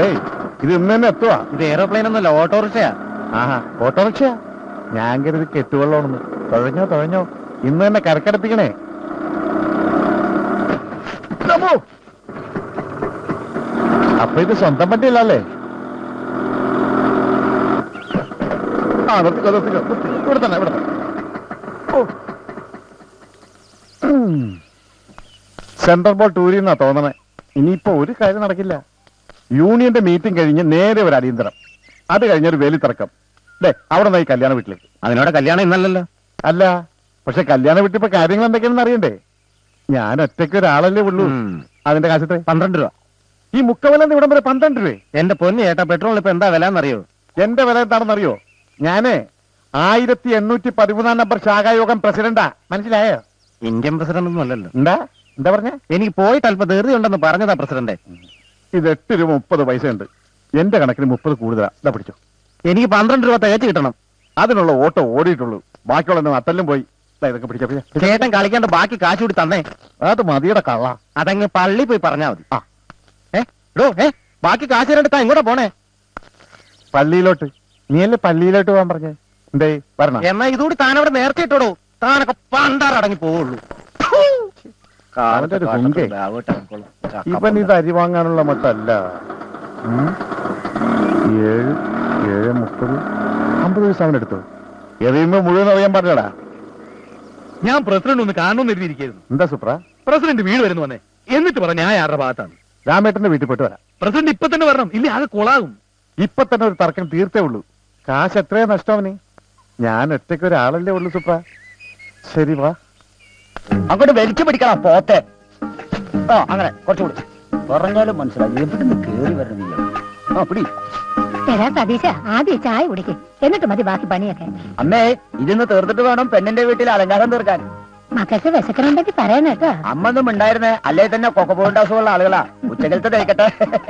എടേ ഇത് ഇന്ന് തന്നെ എത്തുവാ ഇത് എയറോപ്ലെയിൻ ഒന്നല്ല ഓട്ടോറിക്ഷയാ ആഹാ ഓട്ടോറിക്ഷ ഞാൻ കരുതി കെട്ടുവെള്ളമാണെന്ന് തുഴഞ്ഞോ തുഴഞ്ഞോ ഇന്ന് തന്നെ കരക്കടപ്പിക്കണേ അമ്മോ! അപ്പൊ ഇത് സ്വന്തം വണ്ടിയല്ലേ ആ നിർത്തിക്കോ നിർത്തിക്കോ നിർത്തിക്കോ. ഇവിടെ തന്നെ ഇവിടെ തന്നെ ഓ. ഉം. സെൻട്രൽ ബോൾ ടൂരിൽ നിന്നാ തോന്നണേ ഇനിയിപ്പോ ഒരു കാര്യം നടക്കില്ല യൂണിയന്റെ മീറ്റിംഗ് കഴിഞ്ഞ് നേരെ ഒരു അടിയന്തരം അത് കഴിഞ്ഞൊരു വേലിത്തിറക്കം ഡേ അവിടെ നിന്ന് ഈ കല്യാണ വീട്ടിലേക്ക് അതിനോടെ കല്യാണം ഇന്നല്ലല്ലോ അല്ല പക്ഷെ കല്യാണ വീട്ടിൽ ഇപ്പൊ കാര്യങ്ങൾ എന്തൊക്കെയാണെന്ന് അറിയണ്ടേ ഞാൻ ഒറ്റയ്ക്ക് ഒരാളല്ലേ ഉള്ളൂ ഉം. അതിന്റെ കാശത്തെ പന്ത്രണ്ട് രൂപ ഈ മുക്കവലെന്ന് ഇവിടം വരെ പന്ത്രണ്ട് രൂപ എന്റെ പൊന്നു ചേട്ടാ പെട്രോൾ ഇപ്പൊ എന്താ വില എന്നറിയോ എന്റെ വില എന്താണെന്നറിയോ ഞാനേ ആയിരത്തി എണ്ണൂറ്റി പതിമൂന്നാം നമ്പർ ശാഖായോഗം പ്രസിഡന്റാ മനസ്സിലായോ ഇന്ത്യൻ പ്രസിഡന്റ് ഒന്നും അല്ലല്ലോ എന്താ എന്താ പറഞ്ഞ എനിക്ക് പോയിട്ട് അല്പം ധൃതി ഉണ്ടെന്ന് പറഞ്ഞതാ പ്രസിഡന്റ് ഇത് എട്ട് രൂപ മുപ്പത് പൈസ ഉണ്ട് എന്റെ കണക്കിന് മുപ്പത് കൂടുതലാ ഇതാ പിടിച്ചോ എനിക്ക് പന്ത്രണ്ട് രൂപ തികച്ചു കിട്ടണം അതിനുള്ള ഓട്ടോ ഓടിയിട്ടുള്ളൂ ബാക്കിയുള്ള നട്ടലും പോയി ദാ ഇതൊക്കെ പിടിച്ച പിടിച്ച ചേട്ടൻ കളിക്കാണ്ട് ബാക്കി കാശ് കൂടി തന്നേ അത് മതിയുടെ കള്ള അതങ്ങ് പള്ളി പോയി പറഞ്ഞാ മതി ആ. ഏ ഡോ ഏ ബാക്കി കാശ് രണ്ടെടുത്താ ഇങ്ങോട്ടാ പോണേ പള്ളിയിലോട്ട് നീയല്ലേ പള്ളിയിലോട്ട് പോകാൻ പറഞ്ഞേ എന്തേ വരണം എന്നാ ഇതുകൂടി താനവിടെ നേരത്തെ ഇട്ടോടോ താനൊക്കെ പണ്ടാറടങ്ങി പോവുള്ളൂ അവന്റെ ഒരു ഹുങ്കേ. ഇവൻ ഇത് അരി വാങ്ങാനുള്ള മട്ടല്ല ഉം. ഏഴ് ഏഴ് മുപ്പത് അമ്പത് ദിവസം അവൻ എടുത്തു എറിയുമ്പോ മുഴുവൻ അറിയാൻ പറഞ്ഞടാ ഞാൻ പ്രസിഡന്റ് ഒന്ന് കാണണമെന്ന് എഴുതിയിരിക്കുന്നു എന്താ സുപ്ര പ്രസിഡന്റ് വീട് വരുന്നു വന്നേ എന്നിട്ട് പറ ഞാൻ ആരുടെ ഭാഗത്താണ് രാമേട്ടന്റെ വീട്ടിൽ പോയിട്ട് വരാം പ്രസിഡന്റ് ഇപ്പൊ തന്നെ വരണം ഇല്ല ആകെ കൊളാകും ഇപ്പൊ തന്നെ ഒരു തർക്കം തീർത്തേ ഉള്ളൂ കാശ് എത്രയാ നഷ്ടം അവന് ഞാൻ ഒറ്റയ്ക്ക് ഒരാളല്ലേ ഉള്ളൂ സുപ്ര ശരി വാ അങ്ങോട്ട് വലിച്ചു പിടിക്കണം പോത്തെ ആ അങ്ങനെ കുറച്ചുകൂടി പറഞ്ഞാലും മനസ്സിലായി എവിടുന്ന് കേറി വരണം നീ ആ പിടി എടാ സതീശ ആദ്യം ചായ കുടിക്ക് എന്നിട്ട് മതി ബാക്കി പണിയൊക്കെ അമ്മേ ഇതിന്ന് തീർത്തിട്ട് വേണം പെണ്ണിന്റെ വീട്ടിൽ അലങ്കാരം തീർക്കാൻ മക്കൾക്ക് വിശക്കണുണ്ടെങ്കിൽ പറയണം കേട്ടോ അമ്മ ഒന്നും ഉണ്ടായിരുന്നേ അല്ലേ തന്നെ കൊക്കപ്പോയിന്റ് അസുഖമുള്ള ആളുകളാ ഉച്ചകലത്തെ തേക്കട്ടെ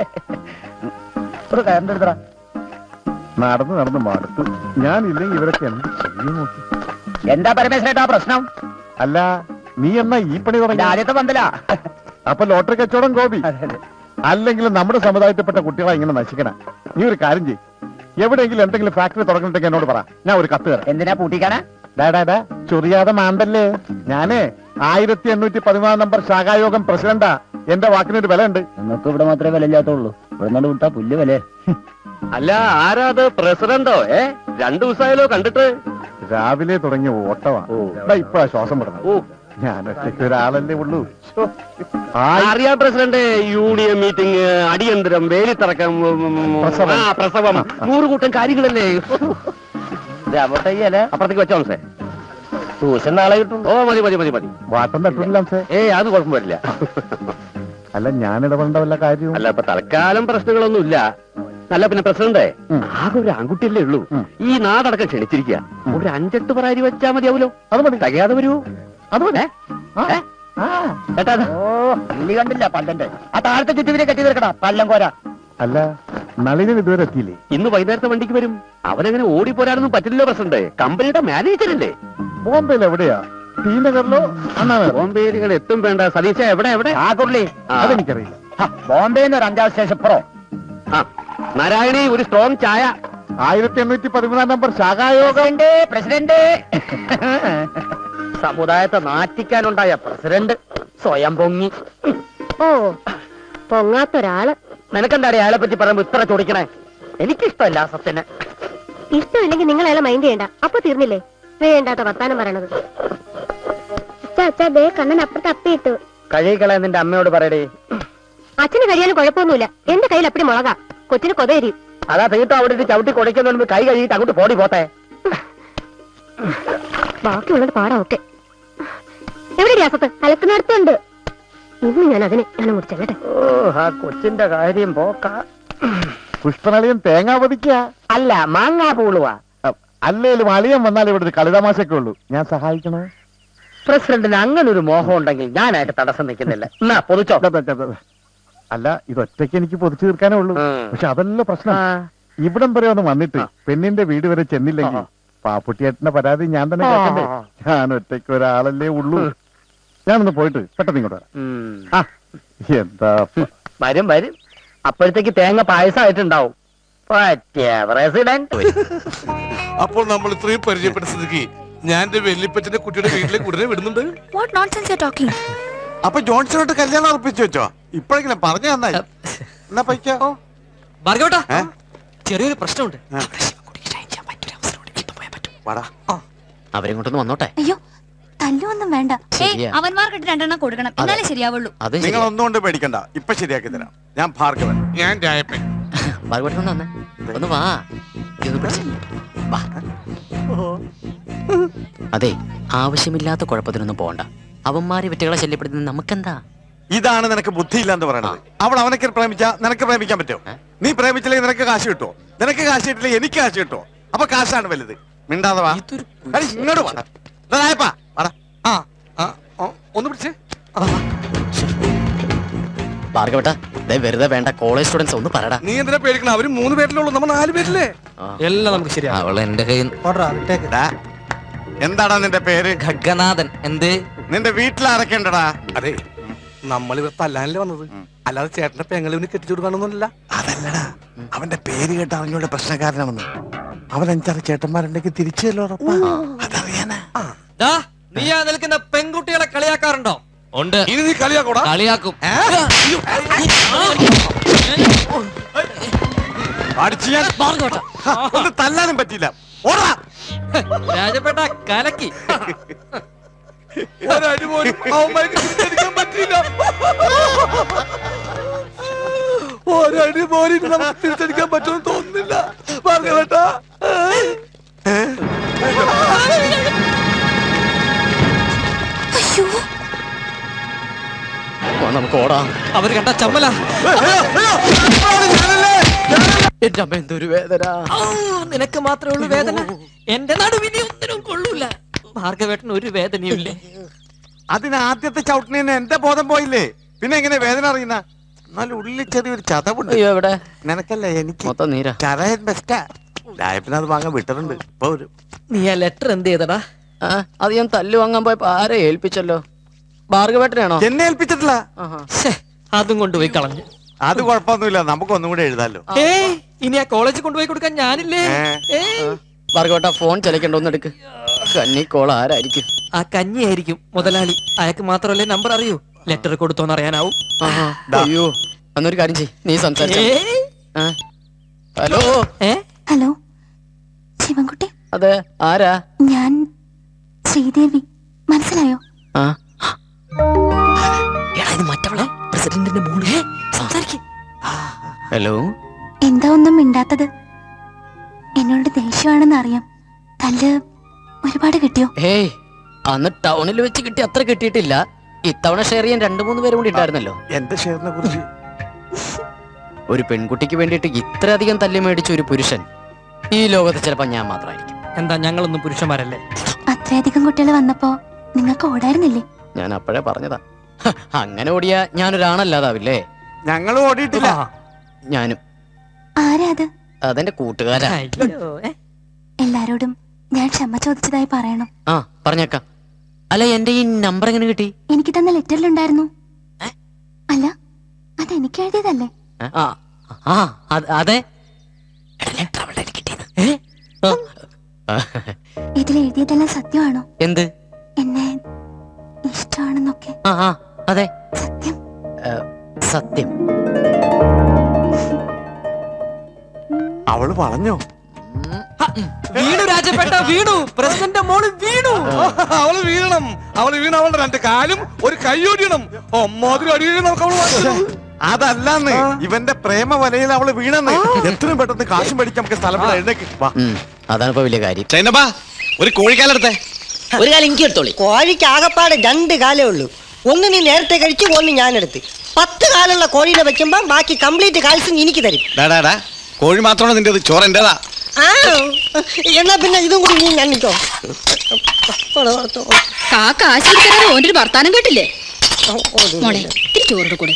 ഒരു കയറിന്റെ എടുത്തറ നടന്ന് നടന്ന് മടുത്തു ഞാനില്ലെങ്കിൽ ഇവരൊക്കെ എന്ത് ചെയ്യും നോക്കി എന്താ പരമേശ്വരേട്ടാ പ്രശ്നം അല്ല നീ എന്നാ ഈ പണി എന്റെ തുടങ്ങി ആദ്യത്തെ പന്തലാ അപ്പൊ ലോട്ടറി കച്ചവടം ഗോപി അതെ, അതെ. അല്ലെങ്കിൽ നമ്മുടെ സമുദായത്തിൽപ്പെട്ട കുട്ടികളെ ഇങ്ങനെ നശിക്കണ നീ ഒരു കാര്യം ചെയ്യ് എവിടെയെങ്കിലും എന്തെങ്കിലും ഫാക്ടറി തുടങ്ങണ്ടെങ്കിൽ എന്നോട് പറ ഞാൻ ഒരു കത്ത് തരാം എന്തിനാ പൂട്ടിക്കാനാ ഡാ, ഡാ, ഡാ, ചൊറിയാതെ മാന്തല്ലേ ഞാനേ ആയിരത്തി എണ്ണൂറ്റി പതിമൂന്നാം നമ്പർ ശാഖായോഗം പ്രസിഡന്റാ എന്റെ വാക്കിനൊരു വില ഉണ്ട് നിങ്ങൾക്ക് ഇവിടെ മാത്രമേ വില ഇല്ലാത്തുള്ളൂ ഇവിടെ നിന്നോട് വിട്ടാ പുല്ല് വില അല്ല ആരാത് പ്രസിഡന്റോ ഏ രണ്ടു ദിവസമായാലോ കണ്ടിട്ട് രാവിലെ തുടങ്ങിയ ഓട്ടമാ ഓ. ദാ ഇപ്പഴാ ശ്വാസം വിടുന്നത് ഓ ഞാൻ ഒറ്റയ്ക്ക് ഒരാളല്ലേ ഉള്ളൂ ശ്ശോ. ആയി- അറിയാം പ്രസിഡന്റ് യൂണിയൻ മീറ്റിംഗ് അടിയന്തരം വേലിത്തിറക്കം ഉം, ഉം, പ്രസവം. ആ പ്രസവം നൂറ് കൂട്ടം കാര്യങ്ങളല്ലേ അവിടത്തേക്കല്ലേ അപ്പുറത്തേക്ക് വെച്ചോ സേ ട്യൂഷൻ നാളെ കിട്ടും ഓ മതി മതി മതി മതി വാട്ടം തട്ടില്ല അംസേ ഏ അത് കുഴപ്പം വരില്ല അല്ല ഞാൻ ഇടപെടേണ്ട വല്ല കാര്യവും അല്ല ഇപ്പൊ തൽക്കാലം പ്രശ്നങ്ങളൊന്നും ഇല്ല അല്ല പിന്നെ പ്രസിഡന്റ് ഉം. ആകെ ഒരു ആൺകുട്ടിയല്ലേ ഉള്ളൂ ഉം. ഈ നാടടക്കം ക്ഷണിച്ചിരിക്കുക ഉം. ഒരു അഞ്ചെട്ട് പരാതി വെച്ചാ മതിയാവൂലോ അത് മതി തികയാതെ വരൂ അത് മതി ഏ? ആ. ഏ? ആ. ചേട്ടാ അത് ഓ ഇനി കണ്ടില്ല പല്ലന്റെ ആ താഴത്തെ ചുറ്റുവിനെ കെട്ടി തീർക്കടാ പല്ലം കോര അല്ല നളിനും ഇതുവരെ എത്തിയില്ലേ ഇന്ന് വൈകുന്നേരത്തെ വണ്ടിക്ക് വരും അവനങ്ങനെ ഓടിപ്പോരാനൊന്നും പറ്റില്ലല്ലോ പ്രസിഡന്റ് കമ്പനിയുടെ മാനേജർ അല്ലേ ബോംബെയിൽ എവിടെയാ ടി നഗറിലോ അണ്ണാനഗറിലോ ബോംബെയിൽ ഇങ്ങനെ എത്തും വേണ്ട സതീശ എവിടെ എവിടെ ആ കുർലി ആ. അതെനിക്കറിയില്ല ബോംബെ ഒരു അഞ്ചാം സ്റ്റേഷൻ പ്രോ ആ നാരായണി ഒരു സ്ട്രോങ് ചായ ആയിരത്തി എണ്ണൂറ്റി പതിമൂന്നാം നമ്പർ ശാഖായോഗം പ്രസിഡന്റ് പ്രസിഡന്റ് സമുദായത്തെ നാറ്റിക്കാനുണ്ടായ പ്രസിഡന്റ് സ്വയം പൊങ്ങി ഓ പൊങ്ങാത്തൊരാള് നിനക്കെന്താടി അയാളെ പറ്റി പറയുമ്പോ ഇത്ര ചൊടിക്കണേ എനിക്കിഷ്ടമല്ല ആ സത്യന് ഇഷ്ടമില്ലെങ്കിൽ നിങ്ങൾ അയാളെ മൈൻഡ് ചെയ്യണ്ട അപ്പൊ തീർന്നില്ലേ വേണ്ടാത്ത വർത്താനം പറയണത് ദേ കണ്ണൻ അപ്പുറത്ത് അപ്പിയിട്ടു കഴികളെ നിന്റെ അമ്മയോട് പറയടേ അച്ഛന് കഴിയാനും കുഴപ്പമൊന്നുമില്ല എന്റെ കയ്യിൽ അപ്പടി മുളക കൊച്ചിന് കൊതയരി അതാ തീർത്തും അവിടെ ഇട്ട് ചവിട്ടി കുടയ്ക്കുന്നതിന് കൈ കഴുകിയിട്ട് അങ്ങോട്ട് പോടി പോത്തെ ബാക്കിയുള്ളത് പാടാ ഒക്കെ എവിടെ ഗ്യാസത്ത് അലക്കുന്നിടത്തുണ്ട് ഇന്ന് ഞാൻ അതിനെ ഞാൻ മുടിച്ചല്ലേ ഓ ആ കൊച്ചിന്റെ കാര്യം പോക്ക പുഷ്പനളിയൻ തേങ്ങ പതിക്കുക അല്ല മാങ്ങാ പൂളുവാ അല്ലേലും അളിയൻ വന്നാൽ ഇവിടെ ഒരു കളിതമാശൊക്കെ ഉള്ളൂ ഞാൻ സഹായിക്കണോ പ്രസിഡന്റിന് അങ്ങനെ ഒരു മോഹം ഉണ്ടെങ്കിൽ ഞാനായിട്ട് തടസ്സം നിൽക്കുന്നില്ല എന്നാ പൊതിച്ചോ ദാ, ദാ, ദാ, ദാ. അല്ല ഇതൊറ്റയ്ക്ക് എനിക്ക് പൊതിച്ചു തീർക്കാനേ ഉള്ളൂ ഉം. പക്ഷെ അതല്ല പ്രശ്നം ആ. ഇവിടം വരെ ഒന്ന് വന്നിട്ട് പെണ്ണിന്റെ വീട് വരെ ചെന്നില്ലെങ്കിൽ ആ. പാപ്പുട്ടിയേട്ടന്റെ പരാതി ഞാൻ തന്നെ കേൾക്കണ്ടേ ആ. ഞാൻ ഒറ്റയ്ക്ക് ഒരാളല്ലേ ഉള്ളൂ ഞാനൊന്ന് പോയിട്ട് പെട്ടെന്ന് ഇങ്ങോട്ട് വരാം ഉം. ആ എന്താ വരും വരും അപ്പോഴത്തേക്ക് തേങ്ങ പായസമായിട്ടുണ്ടാവും പറ്റിയ പ്രസിഡന്റ് അപ്പോൾ നമ്മൾ ഇത്രയും പരിചയപ്പെട്ട സ്ഥിതിക്ക് ഞാൻ എന്റെ വെല്ലിപ്പച്ചന്റെ കുട്ടിയുടെ വീട്ടിലേക്ക് ഉടനെ വിടുന്നുണ്ട് വാട്ട് നോൺസെൻസ് യു ടോക്കിംഗ് അപ്പൊ ജോൺസണോട്ട് കല്യാണം ഉറപ്പിച്ചു വെച്ചോ ഇപ്പോഴെങ്കിലും പറഞ്ഞു തന്നായി എന്നാ പൈക്കോ ഭാർഗവട്ടാ ഏ? ചെറിയൊരു പ്രശ്നമുണ്ട് വാടാ അവരെ കൊണ്ടൊന്ന് വന്നോട്ടെ അയ്യോ തല്ലൊന്നും വേണ്ട ശരിയാ. അവന്മാർക്കിട്ട് രണ്ടെണ്ണം കൊടുക്കണം എന്നാലേ ശരിയാവുള്ളൂ അത് നിങ്ങൾ ശരിയാ. ഒന്നും കൊണ്ട് പേടിക്കണ്ട ഇപ്പൊ ശരിയാക്കി തരാം ഞാൻ ഭാർഗവൻ ഞാൻ രായപ്പൻ ഭാർഗവട്ടൻ ഒന്ന് വന്നേ ഒന്ന് വാ ഇതൊന്ന് പിടിച്ച്. വാ അതെ ആവശ്യമില്ലാത്ത കുഴപ്പത്തിനൊന്നും പോണ്ട അവന്മാരെ വിറ്റുകളെ ശല്യപ്പെടുത്തുന്നത് നമുക്കെന്താ ഇതാണ് നിനക്ക് ബുദ്ധിയില്ല പറയണത് അവൾ അവനൊക്കെ പ്രേമിച്ചാ നിനക്ക് പ്രേമിക്കാൻ പറ്റുമോ ഏ? നീ പ്രേമിച്ചില്ലെങ്കിൽ നിനക്ക് കാശ് കിട്ടുമോ നിനക്ക് കാശ് കിട്ടില്ലെങ്കിൽ എനിക്ക് കാശ് കിട്ടുമോ അപ്പൊ കാശാണ് വലുത് മിണ്ടാതെ വാ എടി, ഇങ്ങോട്ട് വാ ദാ രായപ്പാ, വാടാ. ആ ആ ഓ, ഒന്ന് പിടിച്ചേ ഭാർഗവട്ട ദേ വെറുതെ വേണ്ട കോളേജ് സ്റ്റുഡൻസ് ഒന്ന് പറടാ നീ എന്തിനാ പേടിക്കണം അവര് മൂന്ന് പേരിലുള്ളൂ നമ്മൾ നാല് പേരില്ലേ എല്ലാം നമുക്ക് ശരിയാ അവൾ എന്റെ കയ്യിൽ ഡാ, എന്താടാ നിന്റെ പേര് ഖഗനാഥൻ എന്ത് നിന്റെ വീട്ടിലാരൊക്കെയുണ്ടടാ അതെ നമ്മൾ ഇവർ തല്ലാനല്ലേ വന്നത് അല്ലാതെ ചേട്ടന്റെ പെങ്ങൾ ഇവന് കെട്ടിച്ചു കൊടുക്കാനൊന്നുമല്ല അതല്ലടാ അവന്റെ പേര് കേട്ട് അവനോട് പ്രശ്നക്കാരനാണെന്ന് അവൻ അഞ്ചാറ് ചേട്ടന്മാരുണ്ടെങ്കിൽ തിരിച്ചല്ലോ ഉറപ്പാ അതറിയാനാ ദാ, നീ ആ നിൽക്കുന്ന പെൺകുട്ടികളെ കളിയാക്കാറുണ്ടോ ഉണ്ട് ഇനി നീ കളിയാക്കോടാ കളിയാക്കും അടിച്ച് ഞാൻ ഹ, ഒന്ന് തല്ലാനും പറ്റില്ല ഓടാ രാജപേട്ട കലക്കി ഒരടി പോലും അവന്മാർക്ക് തിരിച്ചടിക്കാൻ പറ്റില്ല ഒരടി പോലും ഇനി നമുക്ക് തിരിച്ചടിക്കാൻ പറ്റുമെന്ന് തോന്നുന്നില്ല ഭാർഗവേട്ടാ അയ്യോ വാ, നമുക്ക് ഓടാം അവര് കണ്ട ചമ്മല എന്റെ അമ്മ എന്തൊരു വേദന നിനക്ക് മാത്രമേ ഉള്ളൂ വേദന എന്റെ നടുവിനെ ഒന്നിനും കൊള്ളൂല ഭാർഗവേട്ടന് ഒരു വേദനയും ഇല്ലേ അതിന് ആദ്യത്തെ ചവിട്ടിന് എന്റെ ബോധം പോയില്ലേ പിന്നെ എങ്ങനെ വേദന അറിയുന്ന എന്നാലും ഉള്ളിൽ ചെറിയൊരു ചതവുണ്ട് അയ്യോ എവിടെ നിനക്കല്ലേ എനിക്ക് മൊത്തം നീരാ ചതയൻ ബെസ്റ്റാ ലായപ്പിന് അത് വാങ്ങാൻ വിട്ടിട്ടുണ്ട് ഇപ്പൊ ഒരു നീ ആ ലെറ്റർ എന്ത് ചെയ്തടാ ആ, അത് ഞാൻ തല്ലു വാങ്ങാൻ പോയപ്പോ ആരെ ഏൽപ്പിച്ചല്ലോ ഭാർഗവേട്ടനാണോ എന്നെ ഏൽപ്പിച്ചിട്ടില്ല ആഹാ. ശ്ശേ, അതും കൊണ്ടുപോയി കളഞ്ഞു അത് കുഴപ്പമൊന്നുമില്ല നമുക്ക് ഒന്നും കൂടെ എഴുതാലോ ഏയ് ഇനി ആ കോളേജിൽ കൊണ്ടുപോയി കൊടുക്കാൻ ഞാനില്ലേ ഏ. ഏയ് ഭാർഗവേട്ട ഫോൺ ചലിക്കണ്ട ഒന്ന് എടുക്ക് കന്നി കോൾ ആരായിരിക്കും ആ കഞ്ഞിയായിരിക്കും മുതലാളി അയാൾക്ക് മാത്രമല്ലേ നമ്പർ അറിയൂ ലെറ്റർ കൊടുത്തോന്ന് അറിയാനാവും ആഹാ. അയ്യോ എന്നൊരു കാര്യം ചെയ് നീ സംസാരിച്ച ഏയ്. ഹലോ ഏ ഹലോ ശിവൻകുട്ടി അതെ ആരാ ഞാൻ ശ്രീദേവി മനസ്സിലായോ ആ എടാ ഇത് മറ്റവളെ പ്രസിഡന്റിന്റെ മോള് സംസാരിക്കും ഹലോ എന്താ ഒന്നും മിണ്ടാത്തത് എന്നോട് ദേഷ്യമാണെന്ന് അറിയാം തല്ല് ഒരുപാട് കിട്ടിയോ ഹേയ് അന്ന് ടൗണിൽ വെച്ച് കിട്ടി അത്ര കിട്ടിയിട്ടില്ല ഇത്തവണ ഷെയർ ചെയ്യാൻ രണ്ടു മൂന്ന് പേരും കൂടി ഉണ്ടായിരുന്നല്ലോ എന്റെ ഷെയറിനെ കുറിച്ച് ഒരു പെൺകുട്ടിക്ക് വേണ്ടിയിട്ട് ഇത്രയധികം തല്ലി മേടിച്ച ഒരു പുരുഷൻ ഈ ലോകത്ത് ചിലപ്പോ ഞാൻ മാത്രമായിരിക്കും എന്താ ഞങ്ങളൊന്നും പുരുഷന്മാരല്ലേ അത്രയധികം കുട്ടികൾ വന്നപ്പോ നിങ്ങൾക്ക് ഓടായിരുന്നില്ലേ ഞാൻ അപ്പോഴേ പറഞ്ഞതാ ഹ, അങ്ങനെ ഓടിയാ ഞാനൊരാണല്ലാതാവില്ലേ ഞങ്ങൾ ഓടിയിട്ടില്ല ആ. ഞാനും ആരാ അത് അതെന്റെ കൂട്ടുകാരാ അയ്യോ, ഏ? എല്ലാരോടും ഞാൻ ക്ഷമ ചോദിച്ചതായി പറയണം ആ പറഞ്ഞേക്കാം അല്ല എന്റെ ഈ നമ്പർ എങ്ങനെ കിട്ടി എനിക്ക് തന്ന ലെറ്ററിലുണ്ടായിരുന്നു അല്ല അത് എനിക്ക് എഴുതിയതല്ലേ ഏ? ആ ആ അത്- അതെ ഏ? ആ, ആ, ഇതിൽ എഴുതിയതെല്ലാം സത്യമാണോ എന്ത് എന്നെ ഇഷ്ടമാണെന്നൊക്കെ ആ ആ അതെ സത്യം ഏ, സത്യം അവള് പറഞ്ഞോ വീണു രാജപേട്ട വീണു പ്രസിഡന്റ് മോള് വീണു അവള് വീഴണം അവള് വീണ അവളുടെ രണ്ട് കാലും ഒരു കൈയൊടിയണം ഒമ്മാതിരി അടി നമുക്ക് അവള് വാങ്ങിച്ചു അതല്ലാന്ന് ഇവന്റെ പ്രേമ വലയിൽ അവള് വീണെന്ന് എത്രയും പെട്ടെന്ന് കാശും മേടിക്കാൻ നമുക്ക് സ്ഥലം വിടാം. എഴുന്നേക്ക് വാ ഉം, അതാണ് ഇപ്പൊ വലിയ കാര്യം ചൈനപ്പാ ഒരു കോഴിക്കാലെടുത്തേ ഒരു കാലം എനിക്ക് എടുത്തോളി കോഴിക്ക് ആകപ്പാട് രണ്ട് കാലേ ഉള്ളൂ ഒന്ന് നീ നേരത്തെ കഴിച്ചു ഒന്ന് ഞാനെടുത്ത് പത്ത് കാലുള്ള കോഴീനെ വെക്കുമ്പോ ബാക്കി കംപ്ലീറ്റ് കാൽസ്യം എനിക്ക് തരും ഡാടാ കോഴി മാത്രമാണ് നിന്റെ ചോറ് എന്റേതാ ആ എന്നാ പിന്നെ ഇതും കൂടി നീ ഞണ്ണിക്കോ കാക്ക ആശുപത്രി ഓൻ്റെ ഒരു വർത്താനം കേട്ടില്ലേ മോളെ ഇത്തിരി ചോറിട്ട് കൂടെ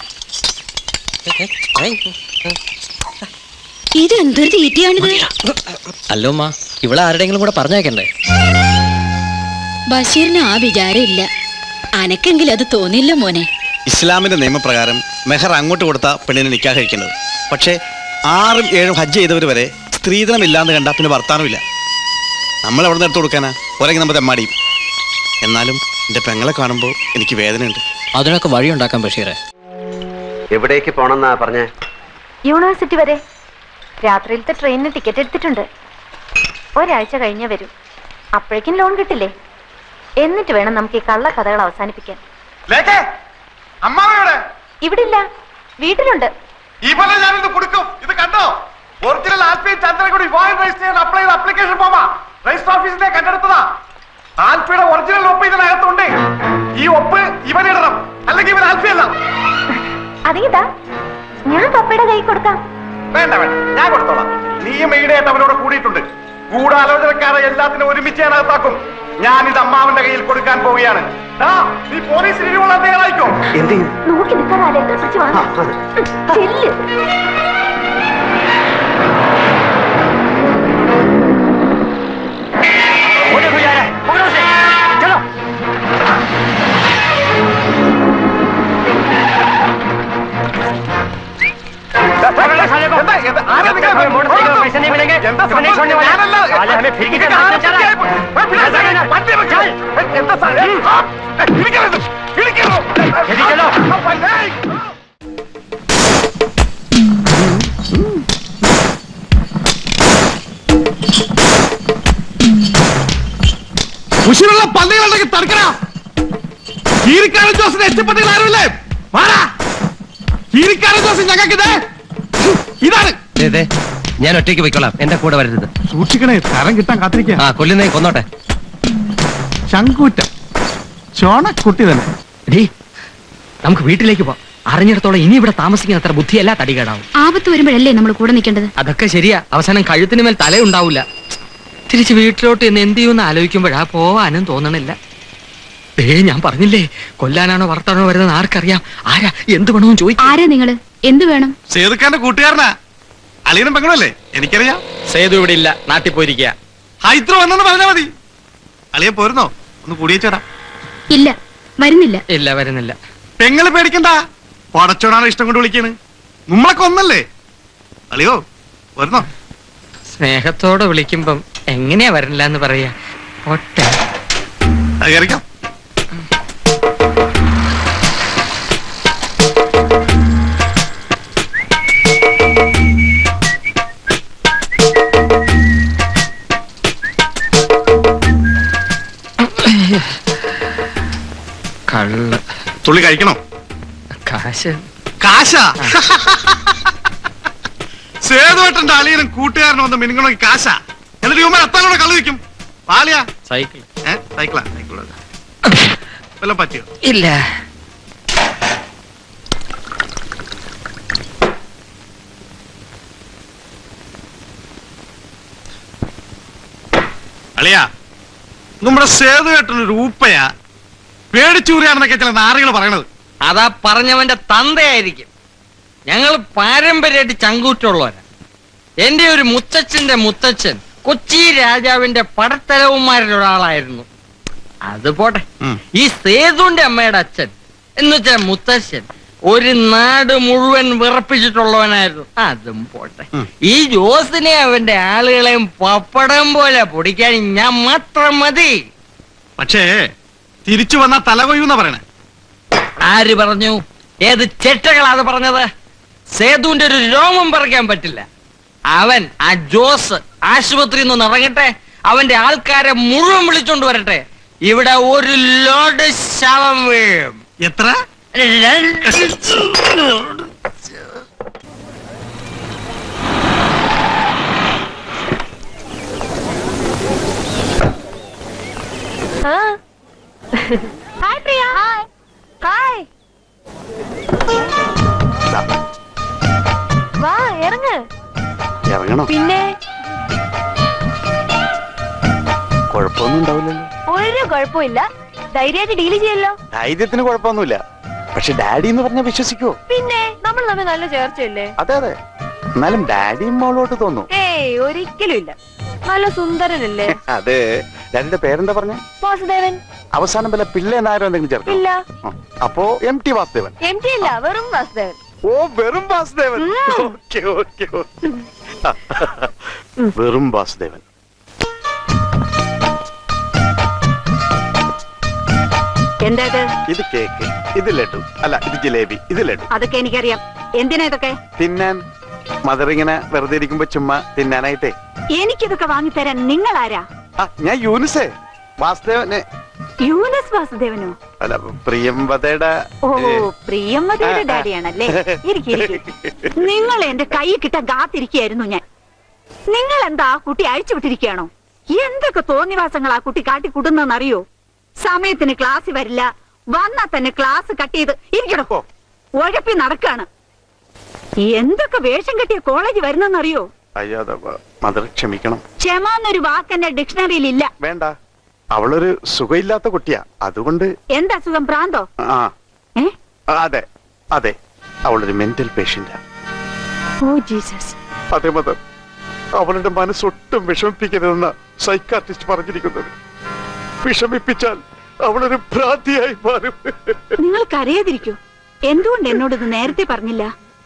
ഇത് എന്തൊരു തീറ്റയാണിത് അല്ലോ അമ്മ ഇവിടെ ആരുടെങ്കിലും കൂടെ പറഞ്ഞേക്കണ്ടേ ബഷീറിന് ആ വിചാരം ഇല്ല അനക്കെങ്കിലും അത് തോന്നില്ല മോനെ ഇസ്ലാമിന്റെ നിയമപ്രകാരം മെഹർ അങ്ങോട്ട് കൊടുത്ത പെണ്ണിനെ നിക്കാഹ് കഴിക്കേണ്ടത് പക്ഷേ ആറും ഏഴും ഹജ്ജ് ചെയ്തവർ വരെ സ്ത്രീധനം ഇല്ലാന്ന് കണ്ടാൽ പിന്നെ വർത്താനമില്ല നമ്മൾ എവിടെ നിന്ന് എടുത്ത് കൊടുക്കാനാ ഒരെങ്കിൽ നമ്മുടെ തെമ്മാടിയും എന്നാലും എൻ്റെ പെങ്ങളെ കാണുമ്പോൾ എനിക്ക് വേദനയുണ്ട് അതിനൊക്കെ വഴിയുണ്ടാക്കാൻ ബഷീറെ എവിടേക്ക് പോണെന്നാ പറഞ്ഞേ യൂണിവേഴ്സിറ്റി വരെ രാത്രിയിലത്തെ ട്രെയിനിന് ടിക്കറ്റ് എടുത്തിട്ടുണ്ട് ഒരാഴ്ച കഴിഞ്ഞേ വരും അപ്പോഴേക്കും ലോൺ കിട്ടില്ലേ എന്നിട്ട് വേണം നമുക്ക് ഈ കള്ള കഥകൾ അവസാനിപ്പിക്കാൻ അമ്മാവയുടെ ഇവിടെ ഇല്ല വീട്ടിലുണ്ട് ഈ പോലെ ഞാനിത് കൊടുക്കും ഇത് കണ്ടോ ഒറിജിനൽ ആൽപി ചന്ദ്രൻകുടി വിവാഹം രജിസ്റ്റർ ചെയ്യാൻ അപ്ലൈ ചെയ്ത അപ്ലിക്കേഷൻ ഫോമാ രജിസ്റ്റർ ഓഫീസിനെ കണ്ടെടുത്തതാ ആൽഫിയുടെ ഒറിജിനൽ ഒപ്പ് ഇതിനകത്തുണ്ട് ഈ ഒപ്പ് ഇവനിടണം അല്ലെങ്കിൽ ഇവൻ ആൽഫി അല്ല അതേതാ ഞാൻ പപ്പയുടെ കൈ കൊടുക്കാം വേണ്ട വേണ്ട ഞാൻ കൊടുത്തോളാം നീയും ഈടെയായിട്ട് അവനോട് കൂടിയിട്ടുണ്ട് ഗൂഢാലോചനക്കാരെ എല്ലാത്തിനും ഒരുമിച്ച് അതിനകത്താക്കും ഞാൻ ഇത് അമ്മാവന്റെ കയ്യിൽ കൊടുക്കാൻ പോവുകയാണ് ദാ, നീ പോലീസിന് ഇരിവുള്ള തയ്യാറായിക്കോ എന്ത് നോക്കി നിൽക്കാതെ പിടിച്ചു വാ ചെല്ല് ഉശിരുള്ള പള്ളികളുണ്ടെങ്കിൽ തടുക്കണ കീരിക്കാരൻ ജോസിന് എച്ചപ്പട്ടികൾ ആരുമില്ലേ മാറാ കീരിക്കാരൻ ജോസ് ഞങ്ങൾക്കിത് ഇതാണ് ഞാൻ ഒറ്റയ്ക്ക് പോയിക്കോളാം എന്റെ കൂടെ വരരുത് സൂക്ഷിക്കണേ തരം കിട്ടാൻ കാത്തിരിക്കുക ആ കൊല്ലുന്നേ കൊന്നോട്ടെ ശങ്കൂറ്റം ചോണക്കുട്ടി തന്നെ ഡേ നമുക്ക് വീട്ടിലേക്ക് പോവാം അറിഞ്ഞിടത്തോളം ഇനി ഇവിടെ താമസിക്കുന്ന അത്ര ബുദ്ധിയല്ല തടികേടാവും ആപത്ത് വരുമ്പോഴല്ലേ നമ്മൾ കൂടെ നിൽക്കേണ്ടത് അതൊക്കെ ശരിയാ അവസാനം കഴുത്തിന് മേൽ തലയുണ്ടാവൂല തിരിച്ച് വീട്ടിലോട്ട് എന്ന് എന്ത് ചെയ്യുമെന്ന് ആലോചിക്കുമ്പോഴാ പോവാനും തോന്നണില്ല ഏ ഞാൻ പറഞ്ഞില്ലേ കൊല്ലാനാണോ വളർത്താനോ വരുന്നത് ആർക്കറിയാം ആരാ എന്ത് വേണമെന്ന് ചോദിക്കും ആരാ നിങ്ങള് എന്ത് വേണം സേതുക്കാരന്റെ കൂട്ടുകാരനാ അളിയനും പെങ്ങളല്ലേ എനിക്കറിയാം സേതു ഇവിടെ ഇല്ല നാട്ടിൽ പോയിരിക്കുക ഹൈദ്ര വന്നെന്ന് പറഞ്ഞാ മതി അളിയൻ പോരുന്നോ ഒന്ന് കൂടിയേച്ചോടാ ഇല്ല വരുന്നില്ല ഇല്ല വരുന്നില്ല പെങ്ങള് പേടിക്കണ്ട പടച്ചോടാണ് ഇഷ്ടം കൊണ്ട് വിളിക്കാണ് നമ്മളൊക്കെ ഒന്നല്ലേ അളിയോ വരുന്നോ സ്നേഹത്തോടെ വിളിക്കുമ്പം എങ്ങനെയാ വരണില്ല എന്ന് പറയാ ഒട്ടെ അത് കയറിക്കാം കള്ള് തുള്ളി കഴിക്കണോ കാശ് കാശാ സേതുവേട്ടന്റെ അളിയനും കൂട്ടുകാരനും വന്ന് മിനുങ്ങണമെങ്കിൽ കാശാ എന്നിട്ട് ഇവന്മാർ എത്താനോടെ കള്ളു വെക്കും പാലിയാ സൈക്കിൾ ഏ സൈക്കിളാ സൈക്കിളാ വല്ലതും പറ്റിയോ ഇല്ല അളിയാ നമ്മുടെ സേതുവേട്ടനൊരു ഊപ്പയാ പേടിച്ചൂറിയാണെന്നൊക്കെ ചില നാറികൾ പറയണത് അതാ പറഞ്ഞവന്റെ തന്തയായിരിക്കും ഞങ്ങൾ പാരമ്പര്യമായിട്ട് ചങ്കൂറ്റുള്ളവരാ എന്റെ ഒരു മുത്തച്ഛന്റെ മുത്തച്ഛൻ കൊച്ചി രാജാവിന്റെ പടത്തലവന്മാരിൽ ഒരാളായിരുന്നു അത് പോട്ടെ ഈ സേതുന്റെ അമ്മയുടെ അച്ഛൻ എന്ന് വെച്ചാൽ മുത്തച്ഛൻ ഒരു നാട് മുഴുവൻ വിറപ്പിച്ചിട്ടുള്ളവനായിരുന്നു അതും പോട്ടെ ഈ ജോസിനെ അവന്റെ ആളുകളെയും പപ്പടം പോലെ പൊടിക്കാൻ ഞാൻ മാത്രം മതി പക്ഷേ തിരിച്ചു വന്ന തലകൊയ്യൂന്നാ പറയണേ ആര് പറഞ്ഞു ഏത് ചെറ്റകളാ അത് പറഞ്ഞത് സേതുവിന്റെ ഒരു രോമം പറിക്കാൻ പറ്റില്ല അവൻ ആ ജോസ് ആശുപത്രിയിൽ നിന്ന് ഇറങ്ങട്ടെ അവന്റെ ആൾക്കാരെ മുഴുവൻ വിളിച്ചോണ്ട് വരട്ടെ ഇവിടെ ഒരു ലോഡ് ശവം വീഴും എത്ര ഹായ് പ്രിയ ഹായ് ഹായ് വാ ഇറങ്ങ് ഇറങ്ങണോ പിന്നെ കുഴപ്പമൊന്നും ഉണ്ടാവില്ലല്ലോ ഒരു കുഴപ്പമില്ല ധൈര്യമായിട്ട് ഡീൽ ചെയ്യല്ലോ ധൈര്യത്തിന് കുഴപ്പമൊന്നുമില്ല പക്ഷെ ഡാഡി എന്ന് പറഞ്ഞാൽ വിശ്വസിക്കുവോ പിന്നെ നമ്മൾ തമ്മിൽ നല്ല ചേർച്ചയല്ലേ അതെ അതെ എന്നാലും ഡാഡിയും മോളോട്ട് തോന്നും ഏയ് ഒരിക്കലും ഇല്ല നല്ല സുന്ദരനല്ലേ അതെ ഡാഡിയുടെ പേരെന്താ പറഞ്ഞ വാസുദേവൻ അവസാനം വല്ല പിള്ള എന്നാരോ എന്തെങ്കിലും ചേർക്കും ഇല്ല അപ്പോ M T Vasudevan M T ഇല്ല വെറും വാസുദേവൻ ഓ വെറും വാസുദേവൻ ഓക്കെ ഓക്കെ വെറും വാസുദേവൻ എന്താ ഇത് ഇത് കേക്ക് ഇത് ലഡു അല്ല ഇത് ജിലേബി ഇത് ലഡു അതൊക്കെ എനിക്കറിയാം എന്തിനാ ഇതൊക്കെ തിന്നാൻ മദർ ഇങ്ങനെ വെറുതെ ഇരിക്കുമ്പോ ചുമ്മാ തിന്നാനായിട്ടേ എനിക്കിതൊക്കെ വാങ്ങിത്തരാൻ നിങ്ങൾ ആരാ ആ ഞാൻ യൂനിസേ വാസുദേവനെ യൂനസ് വാസുദേവനോ അല്ല പ്രിയംവതയുടെ ഓ ഏ, പ്രിയമ്മതയുടെ ആ, ആ. ഡാഡിയാണല്ലേ ഇരിക്കും നിങ്ങൾ എന്റെ കൈ കിട്ടാൻ കാത്തിരിക്കുകയായിരുന്നു ഞാൻ നിങ്ങൾ എന്താ ആ കുട്ടി അഴിച്ചു വിട്ടിരിക്കുകയാണോ എന്തൊക്കെ തോന്നിവാസങ്ങൾ ആ കുട്ടി കാട്ടിക്കൂട്ടുന്നറിയോ സമയത്തിന് ക്ലാസ് വരില്ല വന്നാ തന്നെ ക്ലാസ് കട്ട് ചെയ്ത് ഇരിക്കണോ ഉഴപ്പി നടക്കാണ് എന്തൊക്കെ വേഷം കെട്ടിയ കോളേജ് വരുന്നെന്നറിയോ അയ്യോ അത് മദർ ക്ഷമിക്കണം ക്ഷമ എന്നൊരു വാക്ക് എന്റെ ഡിക്ഷണറിയിൽ ഇല്ല വേണ്ട അവളൊരു സുഖമില്ലാത്ത കുട്ടിയാ അതുകൊണ്ട് എന്താ സുഖം പ്രാന്തോ ആ ഏ? ആ, അതെ അതെ അവളൊരു മെന്റൽ പേഷ്യന്റാ ഓ ജീസസ് അതെ മദർ അവളുടെ മനസ്സൊട്ടും വിഷമിപ്പിക്കരുതെന്ന സൈക്കാട്രിസ്റ്റ് പറഞ്ഞിരിക്കുന്നത് വിഷമിപ്പിച്ചാൽ അവളൊരു ഭ്രാന്തിയായി മാറും നിങ്ങൾ കരയാതിരിക്കൂ എന്തുകൊണ്ട് എന്നോട് ഇത് നേരത്തെ പറഞ്ഞില്ല